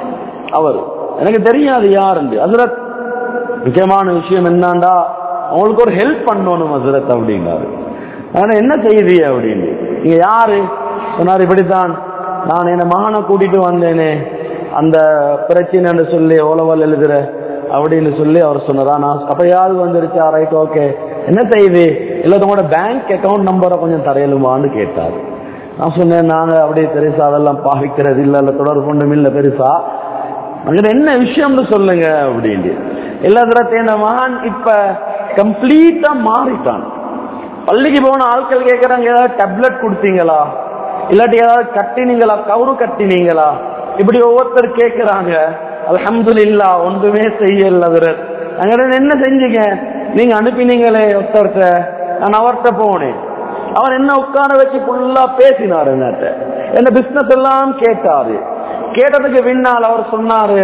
அவர் எனக்கு தெரியாது யாருண்டு ஹசரத் முக்கியமான விஷயம் என்னண்டா அவங்களுக்கு ஒரு ஹெல்ப் பண்ணணும் ஹசரத் அப்படின்னாரு ஆனா என்ன செய்தி அப்படின்னு நீங்க யாரு சொன்னார் இப்படித்தான் நான் என் மகனை கூட்டிட்டு வந்தேனே அந்த பிரச்சனைன்னு சொல்லி ஓலவல் எழுதுற அப்படின்னு சொல்லி அவர் சொன்னாரா நான் அப்ப யாரு வந்துருச்சா ரைட் ஓகே என்ன செய்தி இல்ல உங்களோட பேங்க் அக்கவுண்ட் நம்பரை கொஞ்சம் தரையலுமான்னு கேட்டார் நான் சொன்னேன் நாங்க அப்படியே பெருசா அதெல்லாம் பாவிக்கிறது இல்ல இல்ல தொடர்பு ஒன்றும் இல்ல பெருசா அங்க என்ன விஷயம்னு சொல்லுங்க அப்படின்னு எல்லா தரத்தையும் மகான் இப்ப கம்ப்ளீட்டா மாறிட்டான் பள்ளிக்கு போன ஆட்கள் கேட்கறாங்க ஏதாவது டேப்லெட் கொடுத்தீங்களா இல்லாட்டி ஏதாவது கட்டினீங்களா கவுரு கட்டினீங்களா இப்படி ஒவ்வொருத்தர் கேட்கிறாங்க அல்ஹம்துலில்லா ஒன்றுமே செய்யல அங்க என்ன செஞ்சீங்க நீங்க அனுப்பினீங்களே ஒருத்தர்கிட்ட நான் அவர்கிட்ட போனேன் அவர் என்ன உட்கார வச்சு ஃபுல்லா பேசினாரு என்னட்ட என்ன பிசினஸ் எல்லாம் கேட்டாரு கேட்டதுக்கு பின்னால் அவர் சொன்னாரு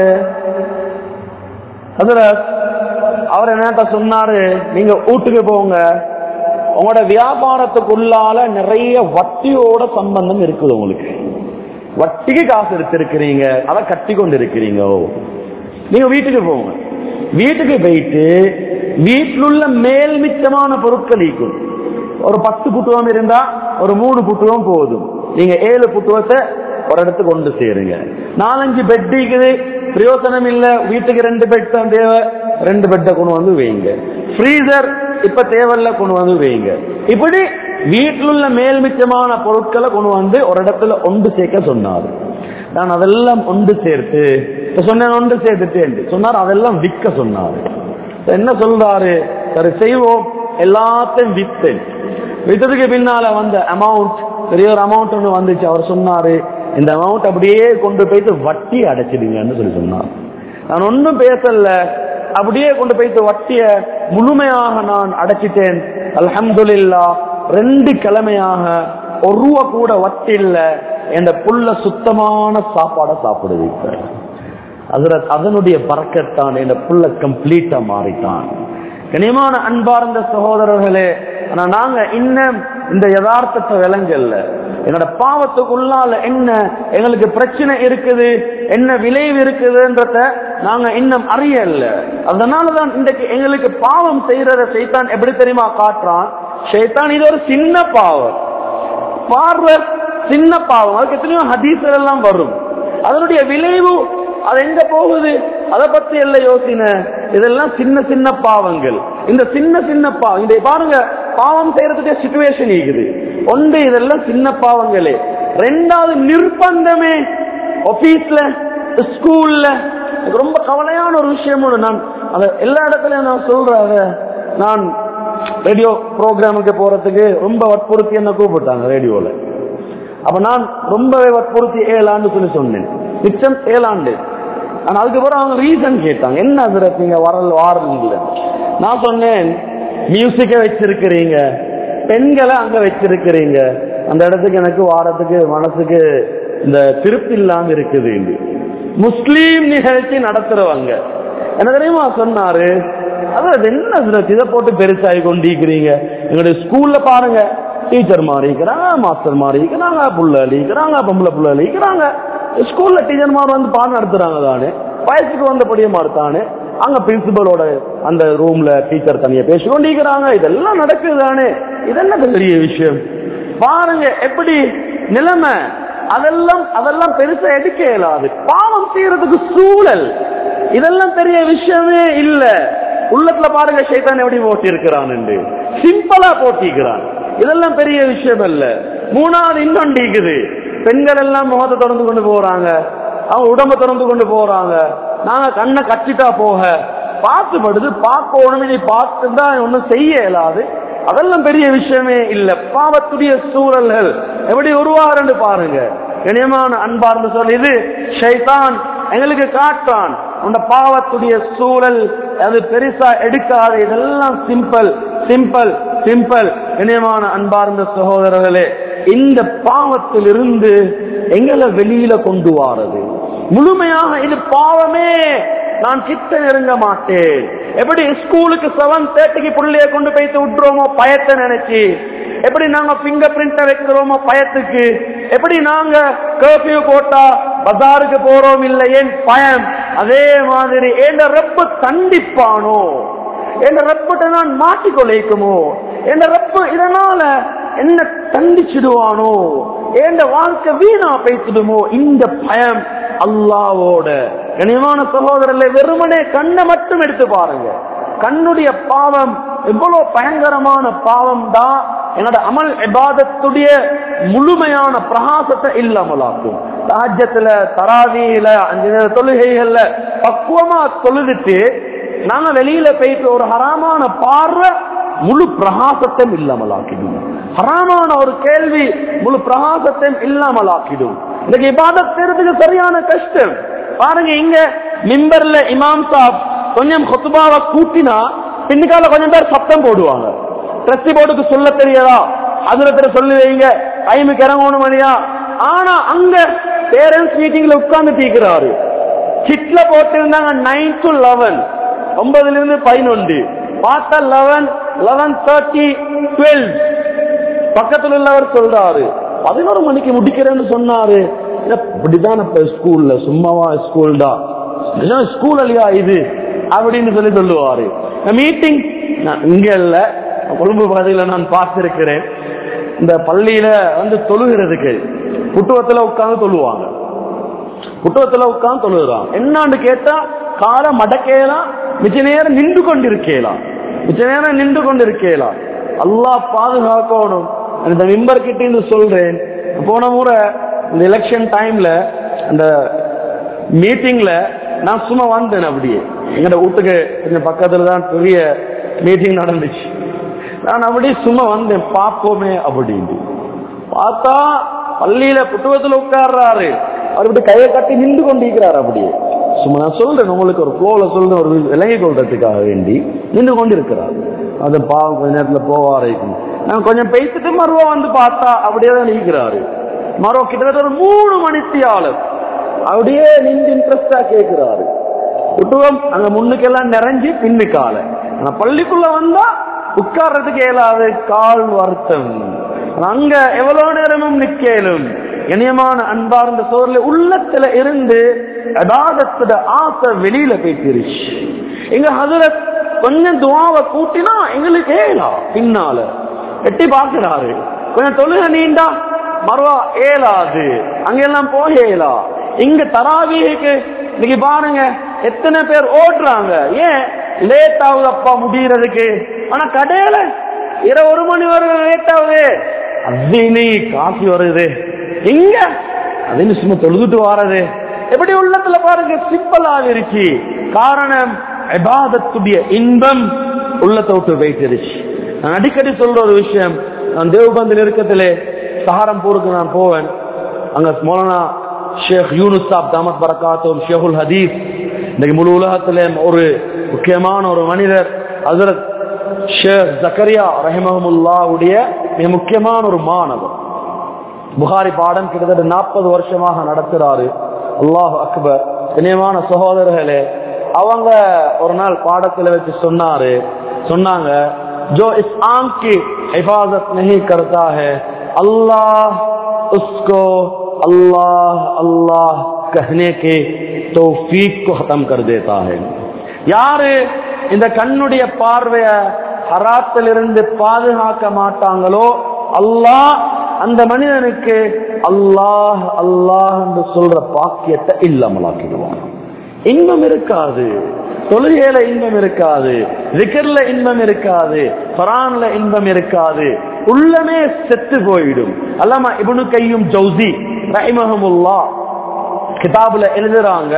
அதுல அவர் என்னட்ட சொன்னாரு நீங்க வீட்டுக்கு போங்க உங்களோட வியாபாரத்துக்குள்ளால நிறைய வட்டியோட சம்பந்தம் இருக்குது உங்களுக்கு வட்டிக்கு காசு எடுத்திருக்கிறீங்க அதை கட்டி கொண்டு இருக்கிறீங்க நீங்க வீட்டுக்கு போங்க வீட்டுக்கு போயிட்டு வீட்டில் உள்ள மேல் மிச்சமான பொருட்கள் ஈக்கும் ஒரு பத்து புட்டுவம் இருந்தா ஒரு மூணு புட்டுவம் போதும் நீங்க ஏழு புட்டுவத்தை ஒரு இடத்துக்கு கொண்டு சேருங்க நாலஞ்சு பெட் இருக்குது பிரயோசனம் இல்ல வீட்டுக்கு ரெண்டு பெட் தான் தேவை ரெண்டு பெட்டை கொண்டு வந்து வைங்க ஃப்ரீசர் இப்ப தேவையில்ல கொண்டு வந்து வைங்க இப்படி வீட்டில் உள்ள மேல் மிச்சமான பொருட்களை கொண்டு வந்து ஒரு இடத்துல ஒன்று சேர்க்க சொன்னார் நான் அதெல்லாம் ஒன்று சேர்த்து இப்ப சொன்னேன் ஒன்று சேர்த்துட்டேன் சொன்னார் அதெல்லாம் விற்க சொன்னாரு என்ன சொல்றாரு சரி செய்வோம் எல்லாத்தையும் வித்தேன் வித்ததுக்கு பின்னால வந்த அமௌண்ட் பெரிய ஒரு அமௌண்ட் ஒன்று வந்துச்சு அவர் சொன்னாரு இந்த அமௌண்ட் அப்படியே கொண்டு போயிட்டு வட்டி அடைச்சிடுங்கன்னு சொல்லி சொன்னார் நான் ஒன்றும் பேசல அப்படியே கொண்டு போயிட்டு வட்டிய முழுமையாக நான் அடைச்சிட்டேன் அல்ஹம்துலில்லா ரெண்டு கிழமையாக ஒரு ரூபா கூட வட்டி இல்ல என் புள்ள சுத்தமான சாப்பாடை சாப்பிடுது இப்ப அதுல அதனுடைய பறக்கத்தான் என் புள்ள கம்ப்ளீட்டா மாறிட்டான் கனியமான அன்பார்ந்த சகோதரர்களே ஆனா நாங்க இன்னும் இந்த யதார்த்தத்தை விளங்கல்ல என்னோட பாவத்துக்குள்ளால என்ன எங்களுக்கு பிரச்சனை இருக்குது என்ன விளைவு இருக்குதுன்றத நாங்க இன்னும் அறியல அதனாலதான் இன்றைக்கு எங்களுக்கு பாவம் செய்யறத சைத்தான் எப்படி தெரியுமா காட்டுறான் சைத்தான் இது ஒரு சின்ன பாவம் பார்வை சின்ன பாவம் அதுக்கு எத்தனையோ ஹதீசர் எல்லாம் வரும் அதனுடைய விளைவு அது எங்க போகுது அதை பத்தி எல்லாம் யோசின இதெல்லாம் சின்ன சின்ன பாவங்கள் இந்த சின்ன சின்ன பாவம் இந்த பாருங்க பாவம் செய்யறதுக்கு சுச்சுவேஷன் இருக்குது ஒன்று இதெல்லாம் சின்ன பாவங்களே ரெண்டாவது நிர்பந்தமே ஆபீஸ்ல ஸ்கூல்ல எனக்கு ரொம்ப கவலையான ஒரு விஷயம் ஒண்ணு நான் அத எல்லா இடத்துலயும் நான் சொல்றேன் அத நான் ரேடியோ ப்ரோக்ராமுக்கு போறதுக்கு ரொம்ப வற்புறுத்தி என்ன கூப்பிட்டாங்க ரேடியோல அப்ப நான் ரொம்பவே வற்புறுத்தி ஏழாண்டு சொல்லி சொன்னேன் மிச்சம் ஏழாண்டு ஆனா அதுக்கப்புறம் அவங்க ரீசன் கேட்டாங்க என்ன அதுல நீங்க வரல் வாரல் இல்ல நான் சொன்னேன் மியூசிக்கை வச்சிருக்கிறீங்க பெண்களை அங்க வச்சிருக்கிறீங்க அந்த இடத்துக்கு எனக்கு வாரத்துக்கு மனசுக்கு இந்த திருப்தி இல்லாம இருக்குது முஸ்லீம் நிகழ்ச்சி நடத்துறவங்க என்ன தெரியுமா சொன்னாரு அது என்ன ஹஸ்ரத், இதை போட்டு பெருசாகி கொண்டிருக்கிறீங்க எங்களுடைய ஸ்கூல்ல பாருங்க டீச்சர் மாறி இருக்கிறாங்க மாஸ்டர் மாறி இருக்கிறாங்க புள்ள அழிக்கிறாங்க பொம்பளை புள்ள அழிக்கிறாங்க ஸ்கூல்ல டீச்சர் மாதிரி வந்து பாடம் நடத்துறாங்க தானே வயசுக்கு வந்தபடியே மாறுத்தானே அங்க பிரின்சிபலோட அந்த ரூம்ல டீச்சர் தனியா பேசி கொண்டிருக்கிறாங்க இதெல்லாம் நடக்குது தானே இதென்ன பெரிய விஷயம் பாருங்க எப்படி நிலைமை அதெல்லாம் அதெல்லாம் பெருசா எடுக்க இயலாது பாவம் செய்யறதுக்கு சூழல் இதெல்லாம் பெரிய விஷயமே இல்ல உள்ளத்துல பாருங்க சைத்தான் எப்படி போட்டி இருக்கிறான் என்று சிம்பிளா போட்டிக்கிறான் இதெல்லாம் பெரிய விஷயம் அல்ல மூணாவது இன்னொன்று இருக்குது பெண்கள் எல்லாம் முகத்தை திறந்து கொண்டு போறாங்க அவங்க உடம்ப திறந்து கொண்டு போறாங்க நாங்க கண்ணை கட்டிட்டா போக பார்த்துப்படுது பார்க்கணும் இதை பார்த்துதான் ஒன்றும் செய்ய இயலாது அதெல்லாம் பெரிய விஷயமே இல்ல பாவத்துடைய சூழல்கள் எப்படி உருவாகுறன்னு பாருங்க கனியமான அன்பார்ந்து சொல்லி இது ஷைத்தான் எங்களுக்கு காட்டுறான் உண்ட பாவத்துடைய சூழல் அது பெருசா எடுக்காது இதெல்லாம் சிம்பிள் சிம்பிள் சிம்பிள் இனியமான அன்பார்ந்த சகோதரர்களே இந்த பாவத்திலிருந்து எங்களை வெளியில கொண்டு வாரது முழுமையாக இது பாவமே நான் கிட்ட நெருங்க மாட்டேன் எப்படி ஸ்கூலுக்கு செவன் தேர்ட்டிக்கு புள்ளைய கொண்டு போயிட்டு விட்டுருவோமோ பயத்தை நினைச்சு எப்படி நாங்க பிங்கர் பிரிண்ட வைக்கிறோமோ பயத்துக்கு எப்படி நாங்க கர்ஃபியூ போட்டா பஜாருக்கு போறோம் இல்லை ஏன் பயம் அதே மாதிரி என் ரெப்பு தண்டிப்பானோ என் ரெப்பிட்ட நான் மாட்டிக்கொள்ளைக்குமோ என் ரெப்பு இதனால என்ன தண்டிச்சிடுவானோ என் வாழ்க்கை வீணா பேசிடுமோ இந்த பயம் அல்லாவோட கனியமான சகோதரர்களை வெறுமனே கண்ணை மட்டும் எடுத்து பாருங்க கண்ணுடைய பாவம் எவ்வளவு பயங்கரமான பாவம் தான் என்னோட அமல் இபாதத்துடைய முழுமையான பிரகாசத்தை இல்லாமலாக்கும் ராஜ்யத்துல தராவியில அஞ்சு நேர தொழுகைகள்ல பக்குவமா தொழுதுட்டு நாங்க வெளியில போயிட்டு ஒரு ஹராமான பார்வை முழு பிரகாசத்தையும் இல்லாமலாக்கிடும் ஹராமான ஒரு கேள்வி முழு பிரகாசத்தையும் இல்லாமலாக்கிடும் இன்னைக்கு இபாதத் செய்யறதுக்கு சரியான கஷ்டம் பாருங்க இங்க மிம்பர்ல இமாம் சாப் கொஞ்சம் கொத்துபாவை கூட்டினா பின்னுக்கால கொஞ்சம் பேர் சத்தம் போடுவாங்க ட்ரெஸ்டி போர்டுக்கு சொல்ல தெரியாதா அதுல சொல்லி வைங்க டைமுக்கு இறங்கணும் மணியா ஆனா அங்க பேரண்ட்ஸ் மீட்டிங்ல உட்கார்ந்து தீக்கிறாரு சிட்ல போட்டிருந்தாங்க நைன் டு லெவன் ஒன்பதுல இருந்து பதினொன்று பார்த்தா லெவன் லெவன் தேர்ட்டி டுவெல் பக்கத்துல உள்ளவர் சொல்றாரு பதினோரு மணிக்கு முடிக்கிறேன்னு சொன்னாரு இல்ல, இப்படிதான் இப்ப ஸ்கூல்ல சும்மாவா ஸ்கூல்டா ஸ்கூல் இல்லையா இது அப்படின்னு சொல்லி சொல்லுவாரு மீட்டிங் இங்க இல்ல கொழும்பு பகுதியில நான் பார்த்திருக்கிறேன் இந்த பள்ளியில வந்து தொழுகிறதுக்கு புட்டுவத்துல உட்கார்ந்து தொழுவாங்க புட்டுவத்துல உட்கார்ந்து தொழுகிறான் என்னான்னு கேட்டா காலை மடக்கலாம் மிச்ச நேரம் நின்று கொண்டிருக்கலாம் மிச்ச நேரம் நின்று கொண்டிருக்கலாம் அல்லாஹ் பாதுகாக்கணும் இந்த மிம்பர் கிட்ட சொல்றேன் போன முறை இந்த எலெக்ஷன் டைம்ல அந்த மீட்டிங்ல நான் சும்மா வந்தேன் அப்படியே எங்கட வீட்டுக்கு கொஞ்சம் பக்கத்துல தான் பெரிய மீட்டிங் நடந்துச்சு நான் அப்படியே சும்மா வந்தேன் பார்ப்போமே அப்படின்னு பார்த்தா பள்ளியில புட்டுவத்துல உட்கார்றாரு அவர் இப்படி கையை கட்டி நின்று கொண்டிருக்கிறார் அப்படியே சும்மா நான் சொல்றேன் உங்களுக்கு ஒரு ஃப்ளோல சொல்றேன் ஒரு விலகி கொள்றதுக்காக வேண்டி நின்று கொண்டு இருக்கிறார் அது பாவம் கொஞ்ச நேரத்துல போவாரைக்கும் நான் கொஞ்சம் பேசிட்டு மறுவா வந்து பார்த்தா அப்படியே தான் நிற்கிறாரு மறுவ கிட்டத்தட்ட ஒரு மூணு மணித்தியாளர் அப்படியே நின்று இன்ட்ரெஸ்டா கேட்கிறாரு குட்டுவம் அங்க முன்னுக்கெல்லாம் நிறைஞ்சு பின்னுக்கால ஆனா பள்ளிக்குள்ள வந்தா உட்கார்றதுக்கு இயலாது கால் வருத்தம் அங்க எவ்வளவு நேரமும் நிக்கலும் இனியமான அன்பார்ந்த சோர்ல உள்ளத்துல இருந்து அதாதத்தோட ஆசை வெளியில போயிட்டுருச்சு எங்க ஹசரத் கொஞ்சம் துவாவை கூட்டினா எங்களுக்கு ஏலா பின்னால எட்டி பாக்குறாரு கொஞ்சம் தொழுக நீண்டா மறுவா ஏலாது அங்கெல்லாம் போகேலா இங்க தராவிக்கு இன்னைக்கு பாருங்க எத்தனை பேர் ஓடுறாங்க ஏன் லேட் ஆகுது அப்பா முடியறதுக்கு ஆனா கடையில இரவு ஒரு மணி வரை லேட் ஆகுது அத்தினி காசு வருது எங்க அதுன்னு சும்மா தொழுதுட்டு வாரது எப்படி உள்ளத்துல பாருங்க சிம்பிள் ஆகிருச்சு காரணம் இபாதத்துடைய இன்பம் உள்ளத்தை விட்டு வைத்திருச்சு நான் அடிக்கடி சொல்ற ஒரு விஷயம் நான் தேவபந்தில் இருக்கத்திலே சஹாரம்பூருக்கு நான் போவேன் அங்க மௌலானா ஷேக் யூனுஸ் சாப் தாமத் பரகாத்தும் ஷேகுல் ஹதீஸ் இன்னைக்கு முழு உலகத்திலே ஒரு முக்கியமான ஒரு மனிதர் ஹசரத் ஷேக் ஜக்கரியா ரஹிமஹமுல்லாவுடைய மிக முக்கியமான ஒரு மாணவர் புகாரி பாடம் கிட்டத்தட்ட நாற்பது வருஷமாக நடத்துறாரு அல்லாஹ் அக்பர் இனியமான சகோதரர்களே அவங்க ஒரு நாள் பாடத்துல வச்சு சொன்னாரு சொன்னாங்க जो इस आंख की हिफाजत नहीं करता है अल्लाह उसको अल्लाह अल्लाह कहने के तौफीक को खत्म कर देता है யாரு இந்த கண்ணுடைய பார்வைய ஹராத்திலிருந்து பாதுகாக்க மாட்டாங்களோ அல்லாஹ் அந்த மனிதனுக்கு அல்லாஹ் அல்லாஹ் என்று சொல்ற பாக்கியத்தை இல்லாமலாக்கிடுவான் இன்பம் இருக்காது தொழுகையில இன்பம் இருக்காது விக்கர்ல இன்பம் இருக்காது பரான்ல இன்பம் இருக்காது உள்ளமே செத்து போயிடும் அல்லாம இவனு கையும் ஜவுசி ரஹிமஹமுல்லா கிதாபுல எழுதுறாங்க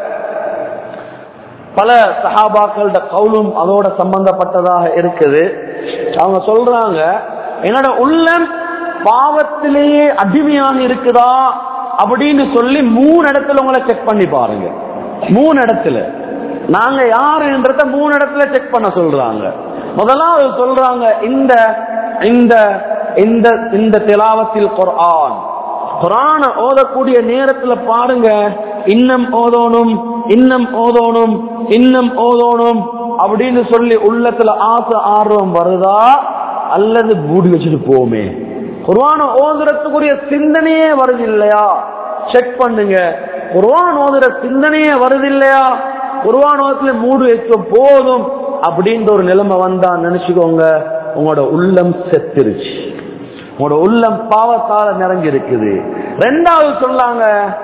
பல சஹாபாக்களோட கவுலும் அதோட சம்பந்தப்பட்டதாக இருக்குது அவங்க சொல்றாங்க என்னோட உள்ளம் பாவத்திலேயே அடிமையாக இருக்குதா அப்படின்னு சொல்லி மூணு இடத்துல உங்களை செக் பண்ணி பாருங்க மூணு இடத்துல நாங்க யாருன்றத மூணு இடத்துல செக் பண்ண சொல்றாங்க முதலாவது சொல்றாங்க இந்த இந்த இந்த இந்த திலாவத்தில் குர்ஆன் குரான ஓதக்கூடிய நேரத்துல பாருங்க இன்னம் ஓதோனும் இன்னம் ஓதோனும் இன்னம் ஓதோனும் அப்படின்னு சொல்லி உள்ளத்துல ஆசை ஆர்வம் வருதா அல்லது மூடி வச்சுட்டு போமே குர்ஆன ஓதுறதுக்குரிய சிந்தனையே வருது இல்லையா செக் பண்ணுங்க குர்ஆன் ஓதுற சிந்தனையே வருது இல்லையா குர்ஆன் ஓதத்துல மூடு வச்சோம் போதும் அப்படின்ற ஒரு நிலைமை வந்தா நினைச்சுக்கோங்க உங்களோட உள்ளம் செத்துருச்சு உங்களோட உள்ளம் பாவத்தால நிறைஞ்சு இருக்குது ரெண்டாவது சொல்லாங்க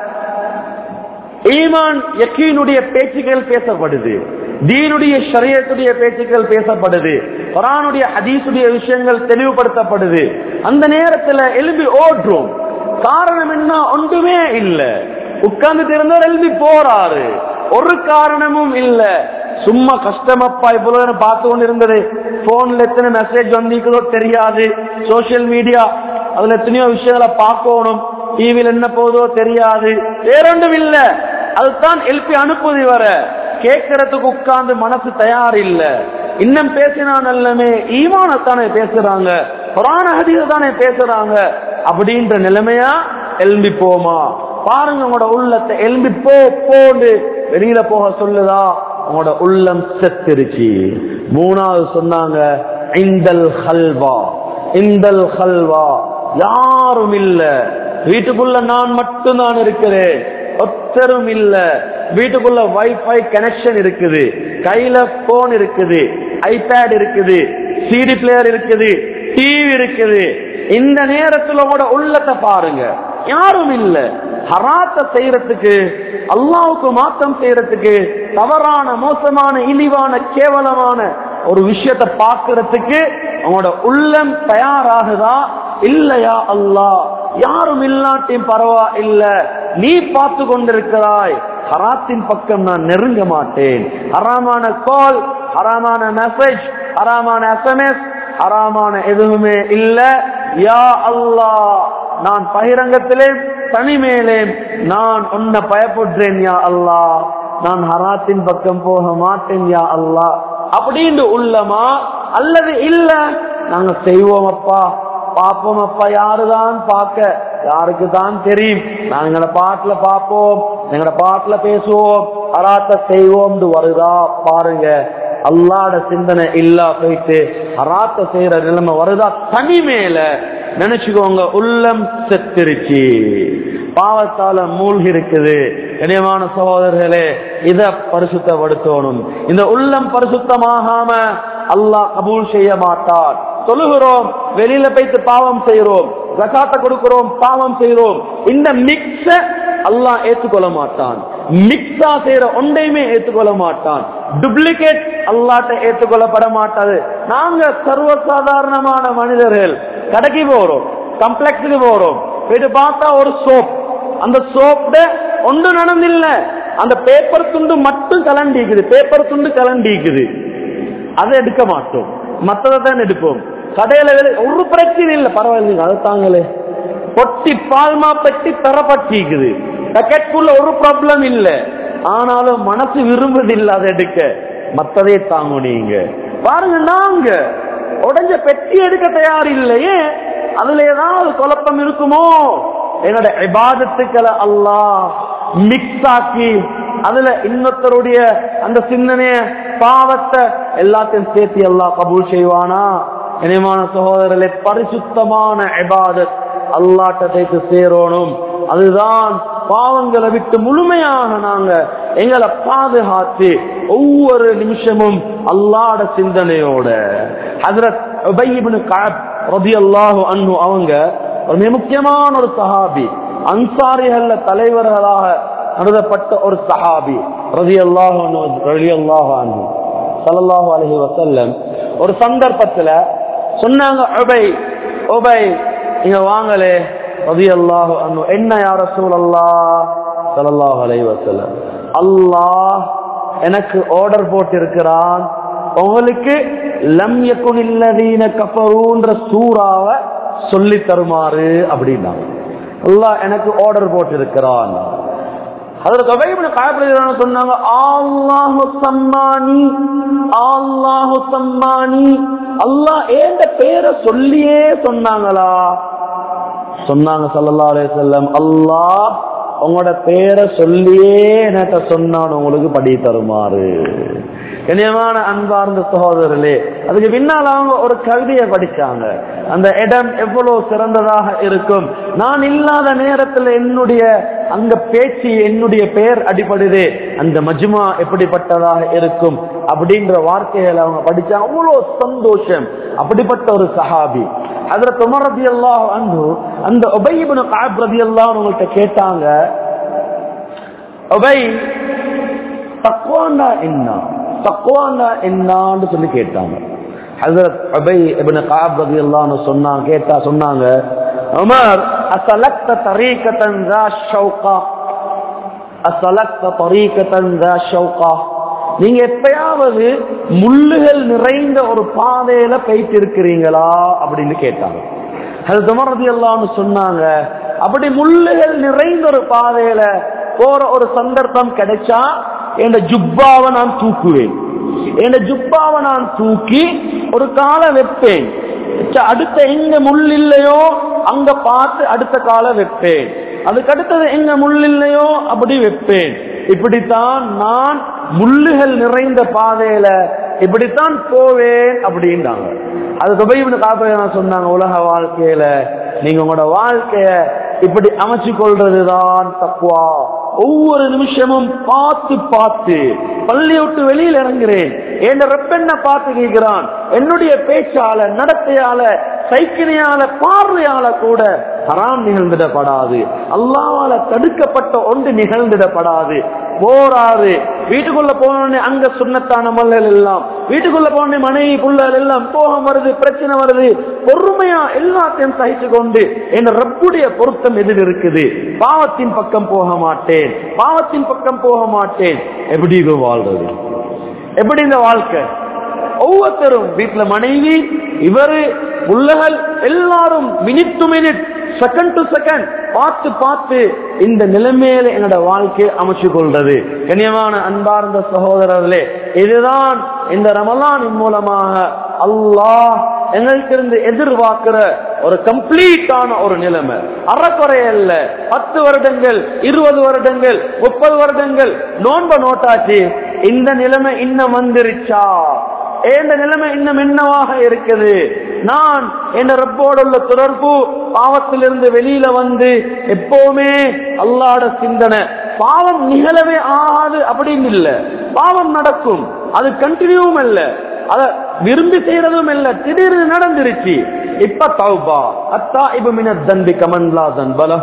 ஈமான் யக்கீனுடைய பேச்சுக்கள் பேசப்படுது தீனுடைய ஷரியத்துடைய பேச்சுக்கள் பேசப்படுது குரானுடைய ஹதீசுடைய விஷயங்கள் தெளிவுபடுத்தப்படுது அந்த நேரத்துல எழுப்பி ஓடுறோம் காரணம் என்ன ஒன்றுமே இல்ல உட்கார்ந்து இருந்தவர் எழுப்பி போறாரு ஒரு காரணமும் இல்ல சும்மா கஷ்டமப்பா இவ்வளவு நேரம் பார்த்து கொண்டு இருந்தது போன்ல எத்தனை மெசேஜ் வந்திருக்கிறதோ தெரியாது சோசியல் மீடியா அதுல எத்தனையோ விஷயங்களை பார்க்கணும் டிவியில் என்ன போதோ தெரியாது வேறொன்றும் இல்ல அதுதான் எழுப்பி அனுப்புது வர கேட்கறதுக்கு உட்கார்ந்து மனசு தயார் இல்ல இன்னும் பேசினா நல்லமே ஈமானத்தானே பேசுறாங்க புராண ஹதீஸ தானே பேசுறாங்க அப்படின்ற நிலைமையா எழும்பி போமா பாருங்க உங்களோட உள்ளத்தை எழும்பி போ போன்னு வெளியில போக சொல்லுதா உங்களோட உள்ளம் செத்துருச்சு மூணாவது சொன்னாங்க இந்தல் ஹல்வா இந்தல் ஹல்வா யாரும் இல்ல வீட்டுக்குள்ள நான் மட்டும்தான் இருக்கிறேன் ஒத்தரும் இல்ல வீட்டுக்குள்ள வைஃபை கனெக்ஷன் இருக்குது கையில போன் இருக்குது ஐபேட் இருக்குது சிடி பிளேயர் இருக்குது டிவி இருக்குது இந்த நேரத்துல கூட உள்ளத்தை பாருங்க யாரும் இல்ல ஹராத்த செய்யறதுக்கு அல்லாவுக்கு மாத்தம் செய்யறதுக்கு தவறான மோசமான இழிவான கேவலமான ஒரு விஷயத்தை பார்க்கறதுக்கு உங்களோட உள்ளம் தயாராகுதா இல்லையா அல்லாஹ் யாரும் இல்லாட்டியும் பரவா இல்ல நீ பார்த்து கொண்டிருக்கிறாய் ஹராத்தின் பக்கம் நான் நெருங்க மாட்டேன் ஹராமான கால் ஹராமான மெசேஜ் ஹராமான எஸ்எம்எஸ் ஹராமான எதுவுமே இல்ல யா அல்லாஹ் நான் பகிரங்கத்திலே தனிமேலே நான் உன்னை பயப்படுறேன் யா அல்லாஹ் நான் ஹராத்தின் பக்கம் போக மாட்டேன் யா அல்லாஹ் அப்படின்னு உள்ளமா அல்லது இல்ல நாங்க செய்வோம் அப்பா பாப்போம் அப்பா யாருதான் பார்க்க யாருக்கு தான் தெரியும் நாங்க எங்களோட பாட்டுல பார்ப்போம் எங்களோட பாட்டுல பேசுவோம் அராத்த செய்வோம் வருதா பாருங்க அல்லாட சிந்தனை இல்லா போயிட்டு அராத்த செய்யற நிலைமை வருதா தனி மேல நினைச்சுக்கோங்க உள்ளம் செத்துருச்சு பாவத்தால மூழ்கி இருக்குது இணையமான சகோதரர்களே இத பரிசுத்தப்படுத்தணும் இந்த உள்ளம் பரிசுத்தமாகாம அல்லாஹ் கபூல் செய்ய மாட்டார் சொல்லுகிறோம் வெளியில போயிட்டு பாவம் செய்யறோம் ஜகாத்த கொடுக்கிறோம் பாவம் செய்யறோம் இந்த மிக்ஸ அல்லாஹ் ஏற்றுக்கொள்ள மாட்டான் மிக்ஸா செய்யற ஒன்றையுமே ஏத்துக்கொள்ள மாட்டான் டூப்ளிகேட் அல்லாட்ட ஏத்துக்கொள்ளப்பட மாட்டாது நாங்க சர்வசாதாரணமான மனிதர்கள் கடைக்கு போறோம் கம்ப்ளெக்ஸுக்கு போறோம் போயிட்டு பார்த்தா ஒரு சோப் அந்த சோப்ட ஒன்று நடந்தில்ல அந்த பேப்பர் துண்டு மட்டும் கலண்டிக்குது பேப்பர் துண்டு கலண்டிக்குது அதை எடுக்க மாட்டோம் மத்ததை தான் எடுப்போம் கடையில விலை- ஒரு பிரச்சனை இல்லை பரவாயில்லைங்க அதை தாங்களே பொட்டி பால்மா பெட்டி தரப்பட்டிக்குது பேக்கெட்குள்ள ஒரு ப்ராப்ளம் இல்ல ஆனாலும் மனசு விரும்புதில்லை அதை எடுக்க மத்ததே தாங்க நீங்க பாருங்க நாங்க உடைஞ்ச பெட்டி எடுக்க தயார் இல்லையே அதுல ஏதாவது குழப்பம் இருக்குமோ என்னோட இபாதத்துக்களை அல்லாஹ் மிக்ஸ் ஆக்கி அதுல இன்னொருத்தருடைய அந்த சிந்தனைய பாவத்தை எல்லாத்தையும் சேர்த்து அல்லாஹ் கபூல் செய்வானா இனிமான சகோதரர்களே பரிசுத்தமான இபாதத் அல்லாட்ட சேர்த்து சேரணும் அதுதான் பாவங்களை விட்டு முழுமையாக நாங்க எங்களை பாதுகாத்து ஒவ்வொரு நிமிஷமும் அல்லாட சிந்தனையோட ஹஜரத் உபய் இப்னு கஅப் ரலியல்லாஹு அன்ஹு அவங்க ஒரு மிக முக்கியமான ஒரு சஹாபி அன்சாரிகள்ல தலைவர்களாக கருதப்பட்ட ஒரு சஹாபி ரலியல்லாஹு அன்ஹு ரலியல்லாஹு அன்ஹு ஸல்லல்லாஹு அலைஹி வஸல்லம் ஒரு சந்தர்ப்பத்துல சொன்னாங்க உபை உபை இங்க வாங்களே ரலியல்லாஹு அன்ஹு என்ன யா ரசூலல்லாஹ் ஸல்லல்லாஹு அலைஹி வஸல்லம் அல்லாஹ் எனக்கு ஆர்டர் போட்டிருக்கிறான் உங்களுக்கு லம் யகுனில்லதீன கஃபரூன்ற சூறாவை சொல்லி தருமாறு அப்படின்னாங்க அல்லாஹ் எனக்கு ஆர்டர் போட்டிருக்கிறான் அதுல தொகைபுன காயப்படுகிறான்னு சொன்னாங்க அல்லாஹு சம்மானி அல்லாஹு சம்மானி அல்லாஹ் ஏந்த பேரை சொல்லியே சொன்னாங்களா சொன்னாங்க ஸல்லல்லாஹு அலைஹி வஸல்லம் அல்லாஹ் உங்களோட பேரை சொல்லியே என்கிட்ட சொன்னான் உங்களுக்கு படி தருமாறு கண்ணியமான அன்பார்ந்த சகோதரர்களே அதுக்கு பின்னால் அவங்க ஒரு கவிதையை படிச்சாங்க அந்த இடம் எவ்வளவு சிறந்ததாக இருக்கும் நான் இல்லாத நேரத்தில் என்னுடைய அங்க பேச்சு என்னுடைய பெயர் அடிபடுது அந்த மஜ்மா எப்படிப்பட்டதாக இருக்கும் அப்படின்ற வார்த்தைகளை அவங்க படிச்சாங்க அவ்வளவு சந்தோஷம் அப்படிப்பட்ட ஒரு சஹாபி அதுல துமர் ரதி அல்லாஹ் அன்பு அந்த உபயிபுன காப் ரதி அல்லாஹ் உங்கள்கிட்ட கேட்டாங்க உபை தக்குவாண்டா என்ன தக்குவாண்டா என்னான்னு சொல்லி கேட்டாங்க ஹசரத் அபை இப்னு காப் ரலியல்லாஹு அன்ஹு சொன்னாங்க கேட்டா சொன்னாங்க உமர் அசலக்த தரீகத்தன் ذا ஷௌகா அசலக்த தரீகத்தன் ذا ஷௌகா நீங்க எப்பயாவது முள்ளுகள் நிறைந்த ஒரு பாதையில போயிட்டு இருக்கிறீங்களா அப்படின்னு கேட்டாங்க அது துமரதி எல்லாம் சொன்னாங்க அப்படி முள்ளுகள் நிறைந்த ஒரு பாதையில போற ஒரு சந்தர்ப்பம் கிடைச்சா என் ஜுப்பாவை நான் தூக்குவேன் என் ஜுப்பாவை நான் தூக்கி ஒரு காலை வைப்பேன் வச்சா அடுத்த எங்க முள் இல்லையோ அங்க பார்த்து அடுத்த காலை வைப்பேன் அதுக்கு அடுத்தது எங்க முள் இல்லையோ அப்படி வைப்பேன் இப்படித்தான் நான் முள்ளுகள் நிறைந்த பாதையில இப்படித்தான் போவேன் அப்படின்னாங்க அது துபைவின் காப்பா சொன்னாங்க உலக வாழ்க்கையில நீங்க உங்களோட வாழ்க்கைய இப்படி அமைச்சு கொள்றதுதான் தக்குவா ஒவ்வொரு நிமிஷமும் பார்த்து பார்த்து பள்ளி விட்டு வெளியில் இறங்குறேன் என் ரெப்பெண்ண பார்த்து கேட்கிறான் என்னுடைய பேச்சால நடத்தையால சைக்கிளையால பார்வையால கூட ஹராம் நிகழ்ந்திடப்படாது அல்லாவால தடுக்கப்பட்ட ஒன்று நிகழ்ந்திடப்படாது போறாரு வீட்டுக்குள்ள போனோடனே அங்க சுண்ணத்தான மல்கள் எல்லாம் வீட்டுக்குள்ள போனோடனே மனைவி புள்ளல் எல்லாம் கோபம் வருது பிரச்சனை வருது பொறுமையா எல்லாத்தையும் சகிச்சு கொண்டு என் ரப்புடைய பொருத்தம் எதில் இருக்குது பாவத்தின் பக்கம் போக மாட்டேன் பாவத்தின் பக்கம் போக மாட்டேன் எப்படி இது வாழ்றது எப்படி இந்த வாழ்க்கை ஒவ்வொருத்தரும் வீட்டுல மனைவி இவரு புள்ளகள் எல்லாரும் minute to minute second to second பார்த்து பார்த்து இந்த நிலைமையில என்னோட வாழ்க்கையை அமைச்சு கொள்றது கண்ணியமான அன்பார்ந்த சகோதரர்களே இதுதான் இந்த ரமலானின் மூலமாக அல்லாஹ் எங்கள்கிட்ட எதிர்பார்க்கிற ஒரு கம்ப்ளீட்டான ஒரு நிலைமை அறக்குறை அல்ல பத்து வருடங்கள் இருபது வருடங்கள் முப்பது வருடங்கள் நோன்ப நோட்டாச்சு இந்த நிலைமை இன்னும் வந்துருச்சா இந்த நிலைமை இன்னும் என்னவாக இருக்குது நான் என் ரப்போடு உள்ள தொடர்பு பாவத்திலிருந்து வெளியில வந்து எப்பவுமே அல்லாட சிந்தனை பாவம் நிகழவே ஆகாது அப்படின்னு இல்ல பாவம் நடக்கும் அது கண்டினியூவும் இல்ல அத விரும்பி செய்யறதும் இல்ல திடீர்னு நடந்துருச்சு இப்ப தௌபா அத்தா இபு மின தன்பி கமன்லா தன் பலகு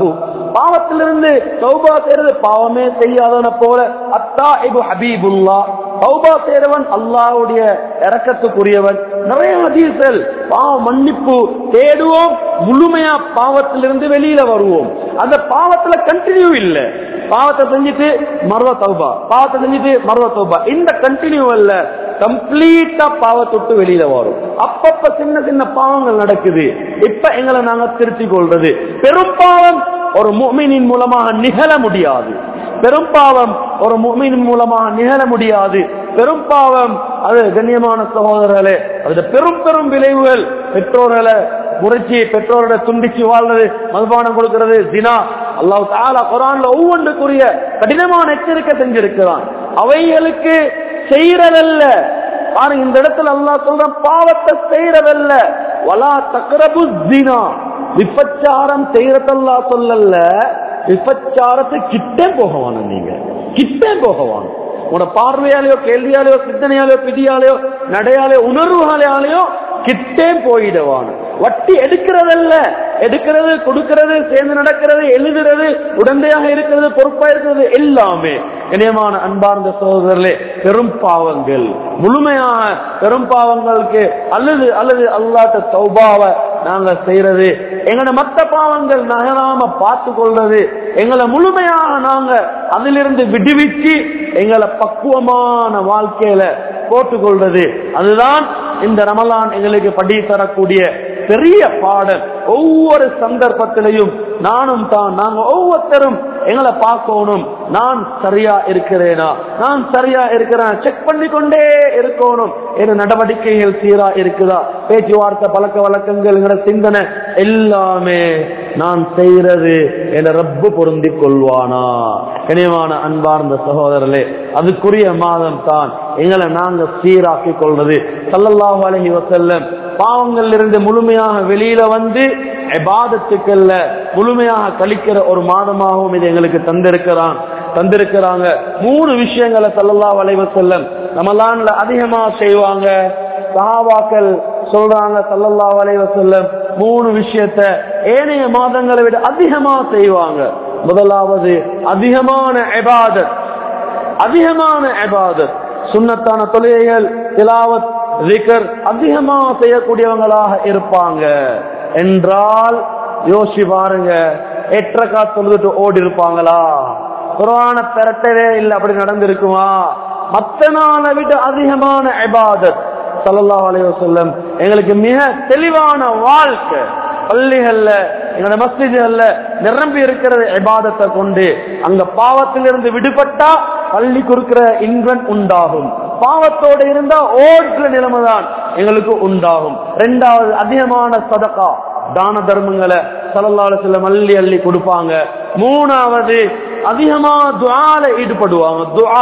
பாவத்திலிருந்து தௌபா செய்யறது பாவமே செய்யாதவன போல அத்தா இபு ஹபீபுல்லா தௌபா செய்றவன் அல்லாஹ்வுடைய இரக்கத்துக்குரியவன் நிறைய ஹதீஸ்கள் பாவ மன்னிப்பு தேடுவோம் முழுமையா பாவத்திலிருந்து வெளியில வருவோம் அந்த பாவத்துல கண்டினியூ இல்ல பாவத்தை செஞ்சுட்டு மர்வ தௌபா பாவத்தை செஞ்சுட்டு மர்வ தௌபா இந்த கண்டினியூ அல்ல கம்ப்ளீட்டா பாவத்தை விட்டு வெளியில வரும் அப்பப்ப சின்ன சின்ன பாவங்கள் நடக்குது இப்ப எங்களை நாங்க திருத்திக் கொள்றது பெரும் பாவம் ஒரு முஃமினின் மூலமாக நிகழ முடியாது பெரும் பாவம் ஒரு முஃமினின் மூலமாக நிகழ முடியாது பெரும் பாவம் அது கண்ணியமான சகோதரர்களே அது பெரும் பெரும் விளைவுகள் பெற்றோர்களை முறைச்சி பெற்றோரோட துண்டிச்சு வாழ்றது மதுபானம் கொடுக்கிறது தினா அல்லாஹ் தாலா குரான்ல ஒவ்வொன்றுக்குரிய கடினமான எச்சரிக்கை செஞ்சிருக்கிறான் அவைகளுக்கு செய்யறதல்ல பாருங்க இந்த இடத்துல அல்லாஹ் சொல்றான் பாவத்தை செய்யறதல்ல வலா தக்ரபு தினா விபச்சாரம் செய்யறதல்லா சொல்லல விபச்சாரத்தை கிட்டே போகவான நீங்க கிட்டே போகவான உன பார்வையாலேயோ கேள்வியாலேயோ சிந்தனையாலேயோ பிடியாலேயோ நடையாலேயோ உணர்வுகளாலேயோ கிட்டே போயிடுவான் வட்டி எடுக்கிறதல்ல எடுக்கிறது கொடுக்கிறது சேர்ந்து நடக்கிறது எழுதுறது உடந்தையாக இருக்கிறது பொறுப்பா இருக்கிறது எல்லாமே இணையமான அன்பார்ந்த சகோதரர்களே பெரும் பாவங்கள் முழுமையாக பெரும் பாவங்களுக்கு அல்லது அல்லது அல்லாட்ட தௌபாவை நாங்க செய்யறது எங்களோட மத்த பாவங்கள் நகராம பார்த்து கொள்றது எங்களை முழுமையாக நாங்க அதிலிருந்து விடுவிச்சு எங்களை பக்குவமான வாழ்க்கையில போட்டுக்கொள்றது அதுதான் இந்த ரமலான் எங்களுக்கு படி தரக்கூடிய பெரிய பாடல் ஒவ்வொரு சந்தர்ப்பத்திலையும் நானும் தான் நாங்க ஒவ்வொருத்தரும் எங்களை பார்க்கணும் நான் சரியா இருக்கிறேனா நான் சரியா இருக்கிறேன் செக் பண்ணி கொண்டே இருக்கணும் என் நடவடிக்கைகள் சீரா இருக்குதா பேச்சுவார்த்தை பழக்க வழக்கங்கள் எங்களோட சிந்தனை எல்லாமே நான் செய்யறது என ரப்பு பொருந்தி கொள்வானா இணைவான அன்பார்ந்த சகோதரர்களே அதுக்குரிய மாதம் தான் எங்களை நாங்க சீராக்கி கொள்வது சல்லல்லாஹு அலைஹி வஸல்லம் பாவங்கள் இருந்து முழுமையாக வெளியில வந்து இபாதத்துக்கள்ல முழுமையாக கழிக்கிற ஒரு மாதமாகவும் இது எங்களுக்கு தந்திருக்கிறான் தந்திருக்கிறாங்க மூணு விஷயங்களை சல்லல்லாஹு அலைஹி வஸல்லம் ரமலான்ல அதிகமா செய்வாங்க சஹாபாக்கள் சொல்றாங்க சல்லல்லாஹு அலைஹி வஸல்லம் மூணு விஷயத்த ஏனைய மாதங்களை விட அதிகமா செய்வாங்க முதலாவது அதிகமான இபாதத் அதிகமான இபாதத் சுன்னத்தான தொழுகைகள் திலாவத் zikr அதிகமா செய்யக்கூடியவங்களாக இருப்பாங்க என்றால் யோசி பாருங்க எட்டரக்கா தொழுதுட்டு ஓடி இருப்பாங்களா குரான பெரட்டவே இல்லை அப்படி நடந்திருக்குமா மத்த நாளை விட அதிகமான இபாதத் சல்லல்லாஹு அலைஹி வஸல்லம் எங்களுக்கு மிக தெளிவான வாழ்க்கை பள்ளிகள்ல எங்களோட மஸ்ஜிதுகள்ல நிரம்பி இருக்கிற இபாதத்தை கொண்டு அங்க பாவத்திலிருந்து விடுபட்டா பள்ளி கொடுக்கிற இன்பன் உண்டாகும் பாவத்தோட இருந்தா ஓடுற நிலைமை தான் எங்களுக்கு உண்டாகும் ரெண்டாவது அதிகமான சதகா தான தர்மங்களை சலல்லால சில அள்ளி அள்ளி கொடுப்பாங்க மூணாவது அதிகமா துஆல ஈடுபடுவாங்க துஆ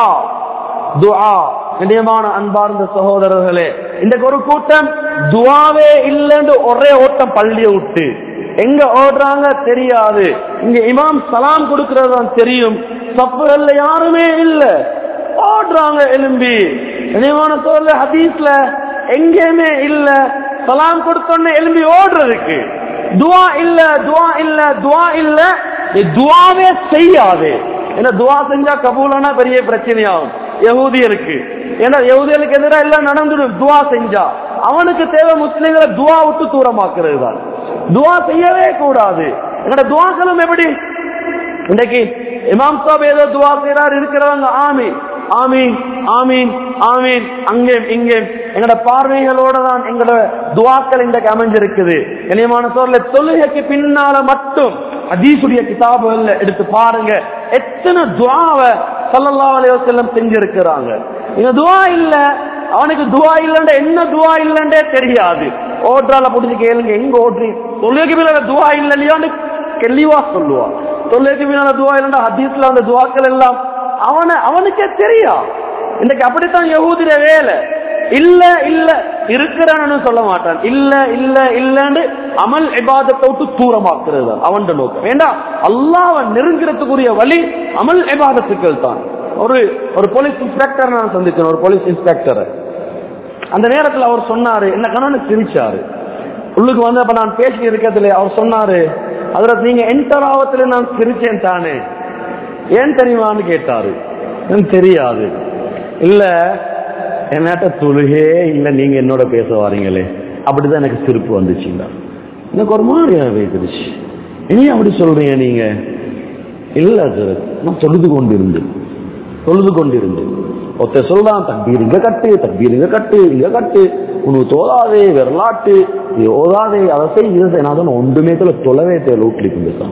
துஆ நிச்சயமான அன்பார்ந்த சகோதரர்களே இந்த ஒரு கூட்டம் துவாவே இல்லைன்னு ஒரே ஓட்டம் பள்ளியை விட்டு எங்க ஓடுறாங்க தெரியாது இங்க இமாம் சலாம் கொடுக்கிறது தான் தெரியும் சப்புகள்ல யாருமே இல்ல ஓடுறாங்க எலும்பி நினைவான சோழ ஹதீஸ்ல எங்கேயுமே இல்ல சலாம் கொடுத்தோன்னே எலும்பி ஓடுறதுக்கு துவா இல்ல துவா இல்ல துவா இல்ல நீ துவாவே செய்யாது ஏன்னா துவா செஞ்சா கபூலானா பெரிய பிரச்சனையாகும் யகூதியருக்கு ஏன்னா யகூதியருக்கு எதிராக எல்லாம் நடந்துடும் துவா செஞ்சா அவனுக்கு தேவை முஸ்லிம்களை துவா விட்டு தூரமாக்குறது தான் துவா செய்யவே கூடாது என்னோட துவாக்களும் எப்படி இன்னைக்கு இமாம் சாப் ஏதோ துவா செய்யறாரு இருக்கிறவங்க ஆமீன் ஆமீன் ஆமீன் ஆமீன் அங்கேயும் இங்கேயும் எங்களோட பார்வைகளோட தான் எங்களோட துவாக்கள் இன்றைக்கு அமைஞ்சிருக்குது கண்ணியமான சோர்ல தொழுகைக்கு பின்னால மட்டும் அதீசுடைய கிதாபுகள்ல எடுத்து பாருங்க எத்தனை துவாவை சல்லல்லா அலைவசல்லம் செஞ்சிருக்கிறாங்க இந்த துவா இல்ல அவனுக்கு துவா இல்லைன்ற என்ன துவா இல்லைன்றே தெரியாது ஓட்டுறால பிடிச்சி கேளுங்க எங்க ஓட்டுறீ தொழுகைக்கு பின்னால துவா இல்ல இல்லையான்னு தெளிவா சொல்லுவான் தொழுகைக்கு பின்னால துவா இல்லைன்னா ஹதீஸ்ல அந்த துவாக்கள் எல்லாம் அவனை அவனுக்கே தெரியா இன்னைக்கு அப்படித்தான் யகூதிர வேலை இல்ல இல்ல இருக்கிறான்னு சொல்ல மாட்டான் இல்ல இல்ல இல்லன்னு அமல் இபாதத்தை விட்டு தூரமாக்குறது தான் அவன் நோக்கம் வேண்டாம் அல்லாஹ் நெருங்கிறதுக்குரிய வழி அமல் இபாதத்துக்கள் தான் ஒரு ஒரு போலீஸ் இன்ஸ்பெக்டர் நான் சந்திச்சேன் ஒரு போலீஸ் இன்ஸ்பெக்டர் அந்த நேரத்தில் அவர் சொன்னாரு என்ன கணவனு சிரிச்சாரு உள்ளுக்கு வந்து அப்ப நான் பேசி இருக்கிறதுல அவர் சொன்னாரு அதுல நீங்க என்டர் ஆவத்துல நான் சிரிச்சேன் தானே ஏன் தெரியுமான்னு கேட்டாரு எனக்கு தெரியாது இல்ல என்னாட்ட தொழுகே இல்ல நீங்க என்னோட பேச வாரீங்களே அப்படிதான் எனக்கு சிரிப்பு வந்துச்சுங்களா எனக்கு ஒரு மாதிரியா வைத்துருச்சு இனி அப்படி சொல்றீங்க நீங்க இல்ல சார் நான் தொழுது கொண்டிருந்தேன் தொழுது கொண்டிருந்தேன் ஒருத்த சொல்றான் தக்பீர் இங்க கட்டு தக்பீர் இங்க கட்டு இங்க கட்டு உனக்கு தோதாதே விரலாட்டு இது ஓதாதே அதை செய் இதை செய் நான் சொன்னேன், ஒன்றுமே தொலை தொலைவே தேவை வீட்டுக்கு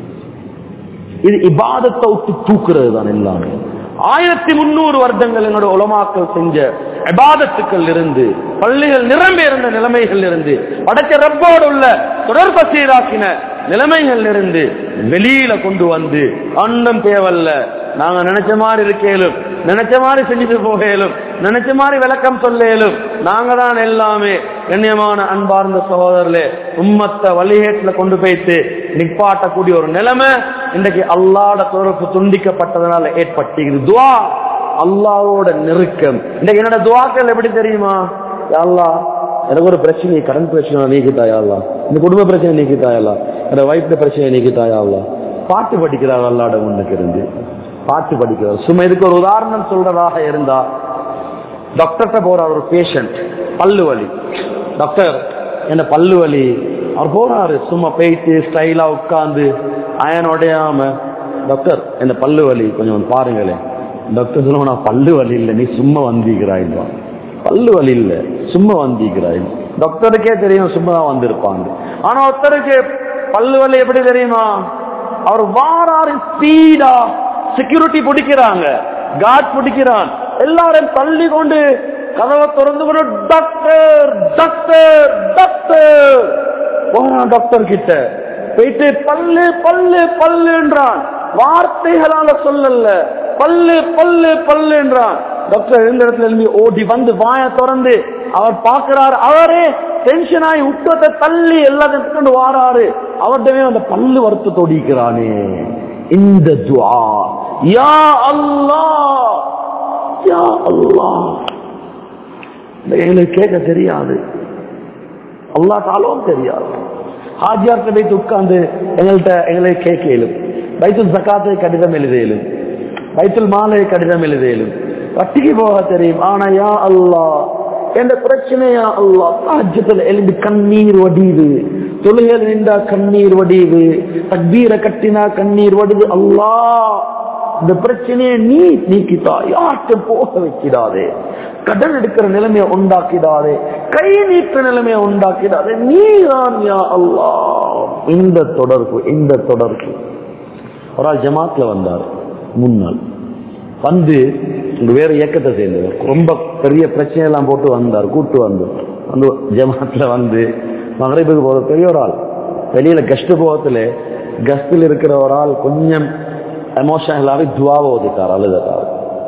இது இபாதத்தை விட்டு தூக்குறது தான் எல்லாமே ஆயிரத்தி முன்னூறு வருடங்கள் என்னோட உலமாக்கள் செஞ்ச இபாதத்துக்கள் இருந்து பள்ளிகள் நிரம்பி இருந்த நிலைமைகள் இருந்து படைச்ச ரப்போடு உள்ள தொடர்பை சீராக்கின நிலைமைகள் இருந்து வெளியில கொண்டு வந்து அன்னம் தேவல்ல நாங்க நினைச்ச மாதிரி இருக்கேலும் நினைச்ச மாதிரி செஞ்சுட்டு போகலும் நினைச்ச மாதிரி விளக்கம் சொல்லேலும் நாங்க தான் எல்லாமே கண்ணியமான அன்பார்ந்த சகோதரர்களே உம்மத்தை வழிகேட்டுல கொண்டு போய்த்து நிப்பாட்டக்கூடிய ஒரு நிலைமை இன்றைக்கு அல்லாட தொடர்பு துண்டிக்கப்பட்டதனால ஏற்பட்டிருக்குது துவா அல்லாவோட நெருக்கம் இன்னைக்கு என்னோட துவாக்கள் எப்படி தெரியுமா யா அல்லாஹ் எனக்கு ஒரு பிரச்சனை கடன் பிரச்சனை நீக்கித்தாயா அல்லா இந்த குடும்ப பிரச்சனை நீக்கித்தாயா அல்லா என்னோட வயிற்று பிரச்சனை நீக்கித்தாயா அல்லா பாட்டு படிக்கிறார் அல்லாட முன்னுக்கு இருந்து பாட்டு படிக்கிறார் சும்மா இதுக்கு ஒரு உதாரணம் சொல்றதாக இருந்தா டாக்டர்கிட்ட போறார் ஒரு பேஷண்ட் பல்லு வலி டாக்டர் என்ன பல்லு வலி அவர் போறாரு சும்மா போயிட்டு ஸ்டைலா உட்கார்ந்து அயன் உடையாம டாக்டர் என்ன பல்லு வலி கொஞ்சம் வந்து பாருங்களேன் டாக்டர் சொல்லுவோம் நான் பல்லு வலி இல்லை நீ சும்மா வந்திக்கிறாய் பல்லு வலி இல்லை சும்மா வந்திக்கிறாய் டாக்டருக்கே தெரியும் சும்மா தான் வந்திருப்பாங்க ஆனா ஒருத்தருக்கு பல்லு வலி எப்படி தெரியுமா அவர் வாராரு ஸ்பீடா செக்யூரிட்டி பிடிக்கிறாங்க கார்ட் பிடிக்கிறான் எல்லாரும் தள்ளி கொண்டு கதவை திறந்து கொண்டு டாக்டர் டாக்டர் டாக்டர் போறான் டாக்டர் கிட்ட போயிட்டு பல்லு பல்லு பல்லுன்றான் வார்த்தைகளால சொல்லல பல்லு பல்லு பல்லுன்றான் டாக்டர் இருந்த இடத்துல இருந்து ஓடி வந்து வாய திறந்து அவர் பார்க்கிறார் அவரே டென்ஷன் ஆகி உட்டத்தை தள்ளி எல்லாத்தையும் கொண்டு வாராரு அவர்கிட்டவே அந்த பல்லு வருத்தத்தை ஒடிக்கிறானே இந்த துஆ யா அல்லாஹ் யா அல்லாஹ் இந்த எங்களுக்கு கேட்க தெரியாது அல்லா தாலும் தெரியாது ஹாஜியார்கிட்ட போய் உட்கார்ந்து எங்கள்கிட்ட எங்களை கேட்க இயலும் பைத்துல் சக்காத்தை கடிதம் எழுதியலும் பைத்துல் மாலை கடிதம் எழுதியலும் வட்டிக்கு போக தெரியும் ஆனா யா அல்லாஹ் என்ற பிரச்சனையா அல்லாஹ் ராஜ்யத்தில் எழுந்து கண்ணீர் வடியுது தொழுகையில் நின்றா கண்ணீர் வடியுது தக்பீரை கட்டினா கண்ணீர் வடிது அல்லாஹ் இந்த பிரச்சனையை நீ நீக்கித்தா யார்கிட்ட போக வைக்கிறாதே கடன் எடுக்கிற நிலைமையை உண்டாக்கிடாதே கை நீட்ட நிலைமையை உண்டாக்கிடாதே நீதான் யா அல்லாஹ் இந்த தொடர்பு இந்த தொடர்பு ஒரு ஆள் ஜமாத்ல வந்தார் முன்னாள் வந்து இங்க வேற இயக்கத்தை சேர்ந்தவர் ரொம்ப பெரிய பிரச்சனை எல்லாம் போட்டு வந்தார் கூட்டு வந்து வந்து ஜமாத்ல வந்து மகரிபுக்கு போற பெரிய ஒரு ஆள் வெளியில கஷ்ட போகத்துல கஸ்டில் இருக்கிற ஒரு ஆள் கொஞ்சம் எமோஷனலாவே துவாவை ஓதிட்டார் அழுதார்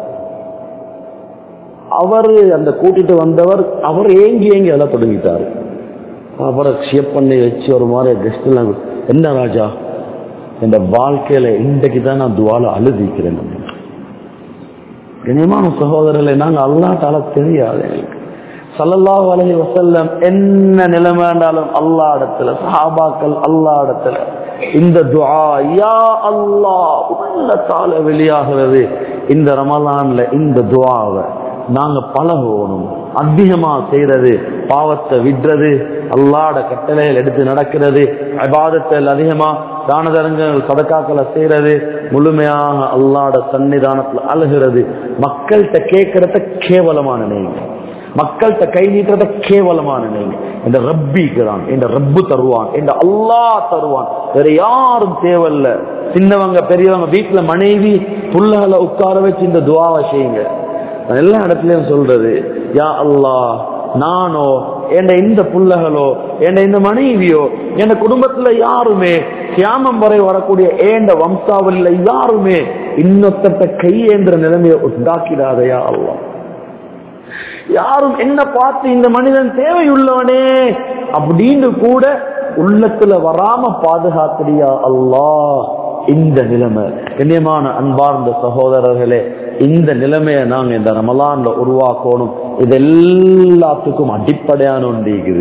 அவர் அந்த கூட்டிட்டு வந்தவர் அவர் ஏங்கி ஏங்கி எல்லாம் தொடங்கிட்டாரு அப்புறம் ஷேப் பண்ணி வச்சு ஒரு மாதிரி கெஸ்ட் எல்லாம் என்ன ராஜா இந்த வாழ்க்கையில இன்றைக்கு தான் நான் துவால அழுதிக்கிறேன் கண்ணியமான சகோதரர்களை நாங்க அல்லாட்டால தெரியாது எங்களுக்கு சல்லல்லாஹு அலைஹி வஸல்லம் என்ன நிலைமை இருந்தாலும் அல்லா இடத்துல சஹாபாக்கள் அல்லா இடத்துல இந்த துஆ யா அல்லாஹ் உள்ளத்தால வெளியாகிறது இந்த ரமலான்ல இந்த துஆவை நாங்க பழகணும் அதிகமா செய்யறது பாவத்தை விடுறது அல்லாட கட்டளைகள் எடுத்து நடக்கிறது அபாதத்தில் அதிகமா தான தரங்கள் சதக்காக்களை செய்யறது முழுமையாக அல்லாட சன்னிதானத்துல அழுகிறது மக்கள்கிட்ட கேட்கறத கேவலமான நினைங்க மக்கள்கிட்ட கை நீட்டுறத கேவலமான நினைங்க இந்த ரப்பிக்கிறான் இந்த ரப்பு தருவான் இந்த அல்லாஹ் தருவான் வேற யாரும் தேவையில்ல சின்னவங்க பெரியவங்க வீட்டுல மனைவி புள்ளகளை உட்கார வச்சு இந்த துவாவை செய்யுங்க நான் எல்லா இடத்துலயும் சொல்றது யா அல்லாஹ் நானோ என் இந்த புள்ளகளோ என் இந்த மனைவியோ என் குடும்பத்துல யாருமே கியாமம் வரை வரக்கூடிய ஏண்ட வம்சாவளியில யாருமே இன்னொத்தட்ட கையேன்ற நிலைமையை உண்டாக்கிடாதையா அல்லாஹ் யாரும் என்ன பார்த்து இந்த மனிதன் தேவையுள்ளவனே அப்படின்னு கூட உள்ளத்துல வராம பாதுகாக்கிறியா அல்லாஹ் இந்த நிலைமை கண்ணியமான அன்பார்ந்த சகோதரர்களே இந்த நிலைமையை நாங்க இந்த ரமலான்ல உருவாக்கணும் இது எல்லாத்துக்கும் அடிப்படையான ஒன்று இருக்குது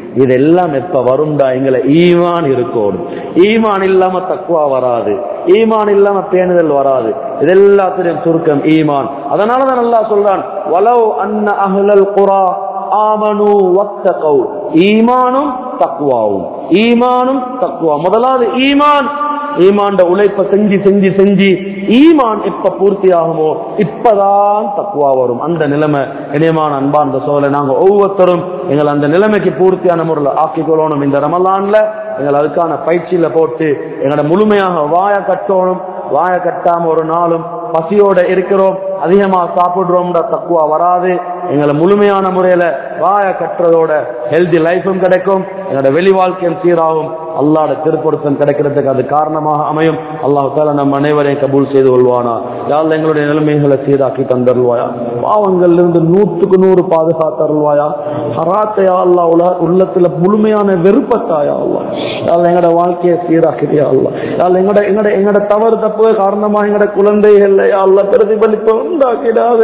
இதெல்லாம் எப்ப வரும்டா எங்களை ஈமான் இருக்கணும் ஈமான் இல்லாம தக்குவா வராது ஈமான் இல்லாம பேணுதல் வராது இது எல்லாத்திலையும் சுருக்கம் ஈமான் அதனாலதான் நல்லா சொல்றான் வலவ் அன்ன அஹ்லல் குரா ஆமனு வத்தகௌ ஈமானும் தக்குவாவும் ஈமானும் தக்குவா முதலாவது ஈமான் ஈமாண்ட உழைப்ப செஞ்சு செஞ்சு செஞ்சு ஈமான் எப்ப பூர்த்தி ஆகுமோ இப்பதான் தக்குவா வரும் அந்த நிலைமை இனியமான அன்பார்ந்த சோழ நாங்க ஒவ்வொருத்தரும் எங்களை அந்த நிலைமைக்கு பூர்த்தியான முறையில் ஆக்கிக் கொள்ளணும் இந்த ரமலான்ல எங்களை அதுக்கான பயிற்சியில போட்டு எங்களோட முழுமையாக வாய கட்டணும் வாய கட்டாம ஒரு நாளும் பசியோட இருக்கிறோம் அதிகமா சாப்பிடுறோம்ன்ற தக்குவா வராது எங்களை முழுமையான முறையில வாய கட்டுறதோட ஹெல்தி லைஃபும் கிடைக்கும் எங்களோட வெளி வாழ்க்கையும் சீராகும் அல்லாட திருப்பொருத்தம் கிடைக்கிறதுக்கு அது காரணமாக அமையும் அல்லாஹால நம் அனைவரையும் கபூல் செய்து கொள்வானா யாழ் எங்களுடைய நிலைமைகளை சீராக்கி தந்தருள்வாயா பாவங்கள்ல இருந்து நூற்றுக்கு நூறு பாதுகாத்தருள்வாயா ஹராத்தையா அல்லா உல உள்ளத்துல முழுமையான வெறுப்பத்தாயா அல்லா யாழ் எங்களோட வாழ்க்கையை சீராக்கிறியா அல்லா யாழ் எங்கட எங்கட எங்கட தவறு தப்பு காரணமா எங்கட குழந்தைகள் அல்ல பிரதிபலிப்பு உண்டாக்கிடாது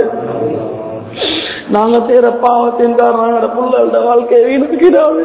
நாங்க செய்யற பாவத்தின் காரணம் எங்கட பிள்ளைகளோட வாழ்க்கையை வீணுக்கிறாது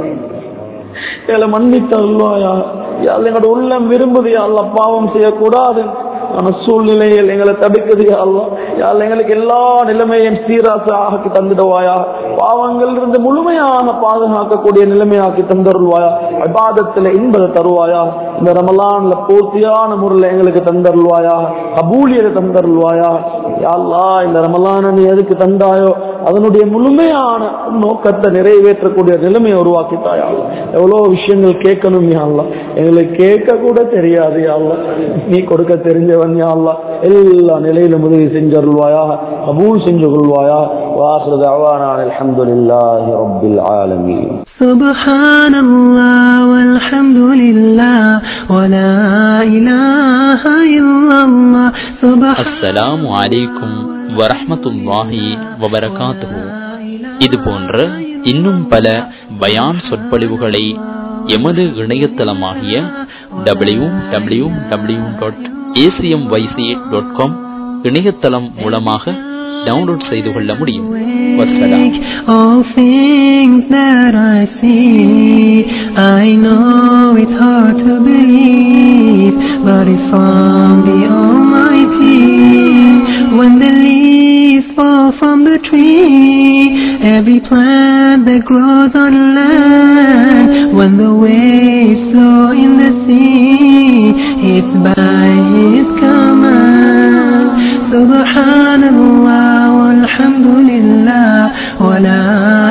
எங்களை மன்னித்து அல்வாயா யாழ் எங்களோட உள்ளம் விரும்புது அல்ல பாவம் செய்யக்கூடாது ஆனா சூழ்நிலையில் எங்களை தடுக்குது அல்லா யாழ் எங்களுக்கு எல்லா நிலைமையும் சீராச ஆக்கி தந்துடுவாயா பாவங்கள் இருந்து முழுமையாக பாதுகாக்கக்கூடிய நிலைமையாக்கி தந்தருள்வாயா அபாதத்துல இன்பதை தருவாயா இந்த ரமலான்ல பூர்த்தியான முறையில் எங்களுக்கு தந்தருள்வாயா கபூலியதை தந்தருள்வாயா யாழ்லா இந்த ரமலான நீ எதுக்கு தந்தாயோ அதனுடைய முழுமையான நோக்கத்தை நிறைவேற்றக்கூடிய நிலைமையை உருவாக்கித்தாயா எவ்வளவு விஷயங்கள் கேட்கணும் யாழ்லா எங்களுக்கு கேட்க கூட தெரியாது யாழ்லா நீ கொடுக்க தெரிஞ்சவன் யாழ்லா எல்லா நிலையிலும் உதவி செஞ்சருள்வாயா கபூல் செஞ்சு கொள்வாயா واخر دعوانا عن الحمد لله رب العالمين سبحان الله والحمد لله ولا إله إلا الله سبحان அஸ்ஸலாமு அலைக்கும் வரஹ்மத்துல்லாஹி வபரகாத்துஹு இது போன்ற இன்னும் பல பயான் சொற்பொழிவுகளை எமது இணையதளமாகிய W W W dot ACM YC dot com இணையதளம் மூலமாக டவுன்லோட் செய்து கொள்ள முடியும் வசலாம் All things that I see, I know it's hard to believe, but it's from the Almighty. When the leaves fall from the tree, every plant that grows on land, when the waves flow in the sea, it's by His command. Subhanallah walhamdulillah wa la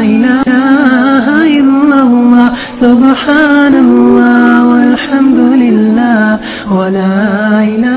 ilaha illallah. Subhanallah walhamdulillah wa la ilaha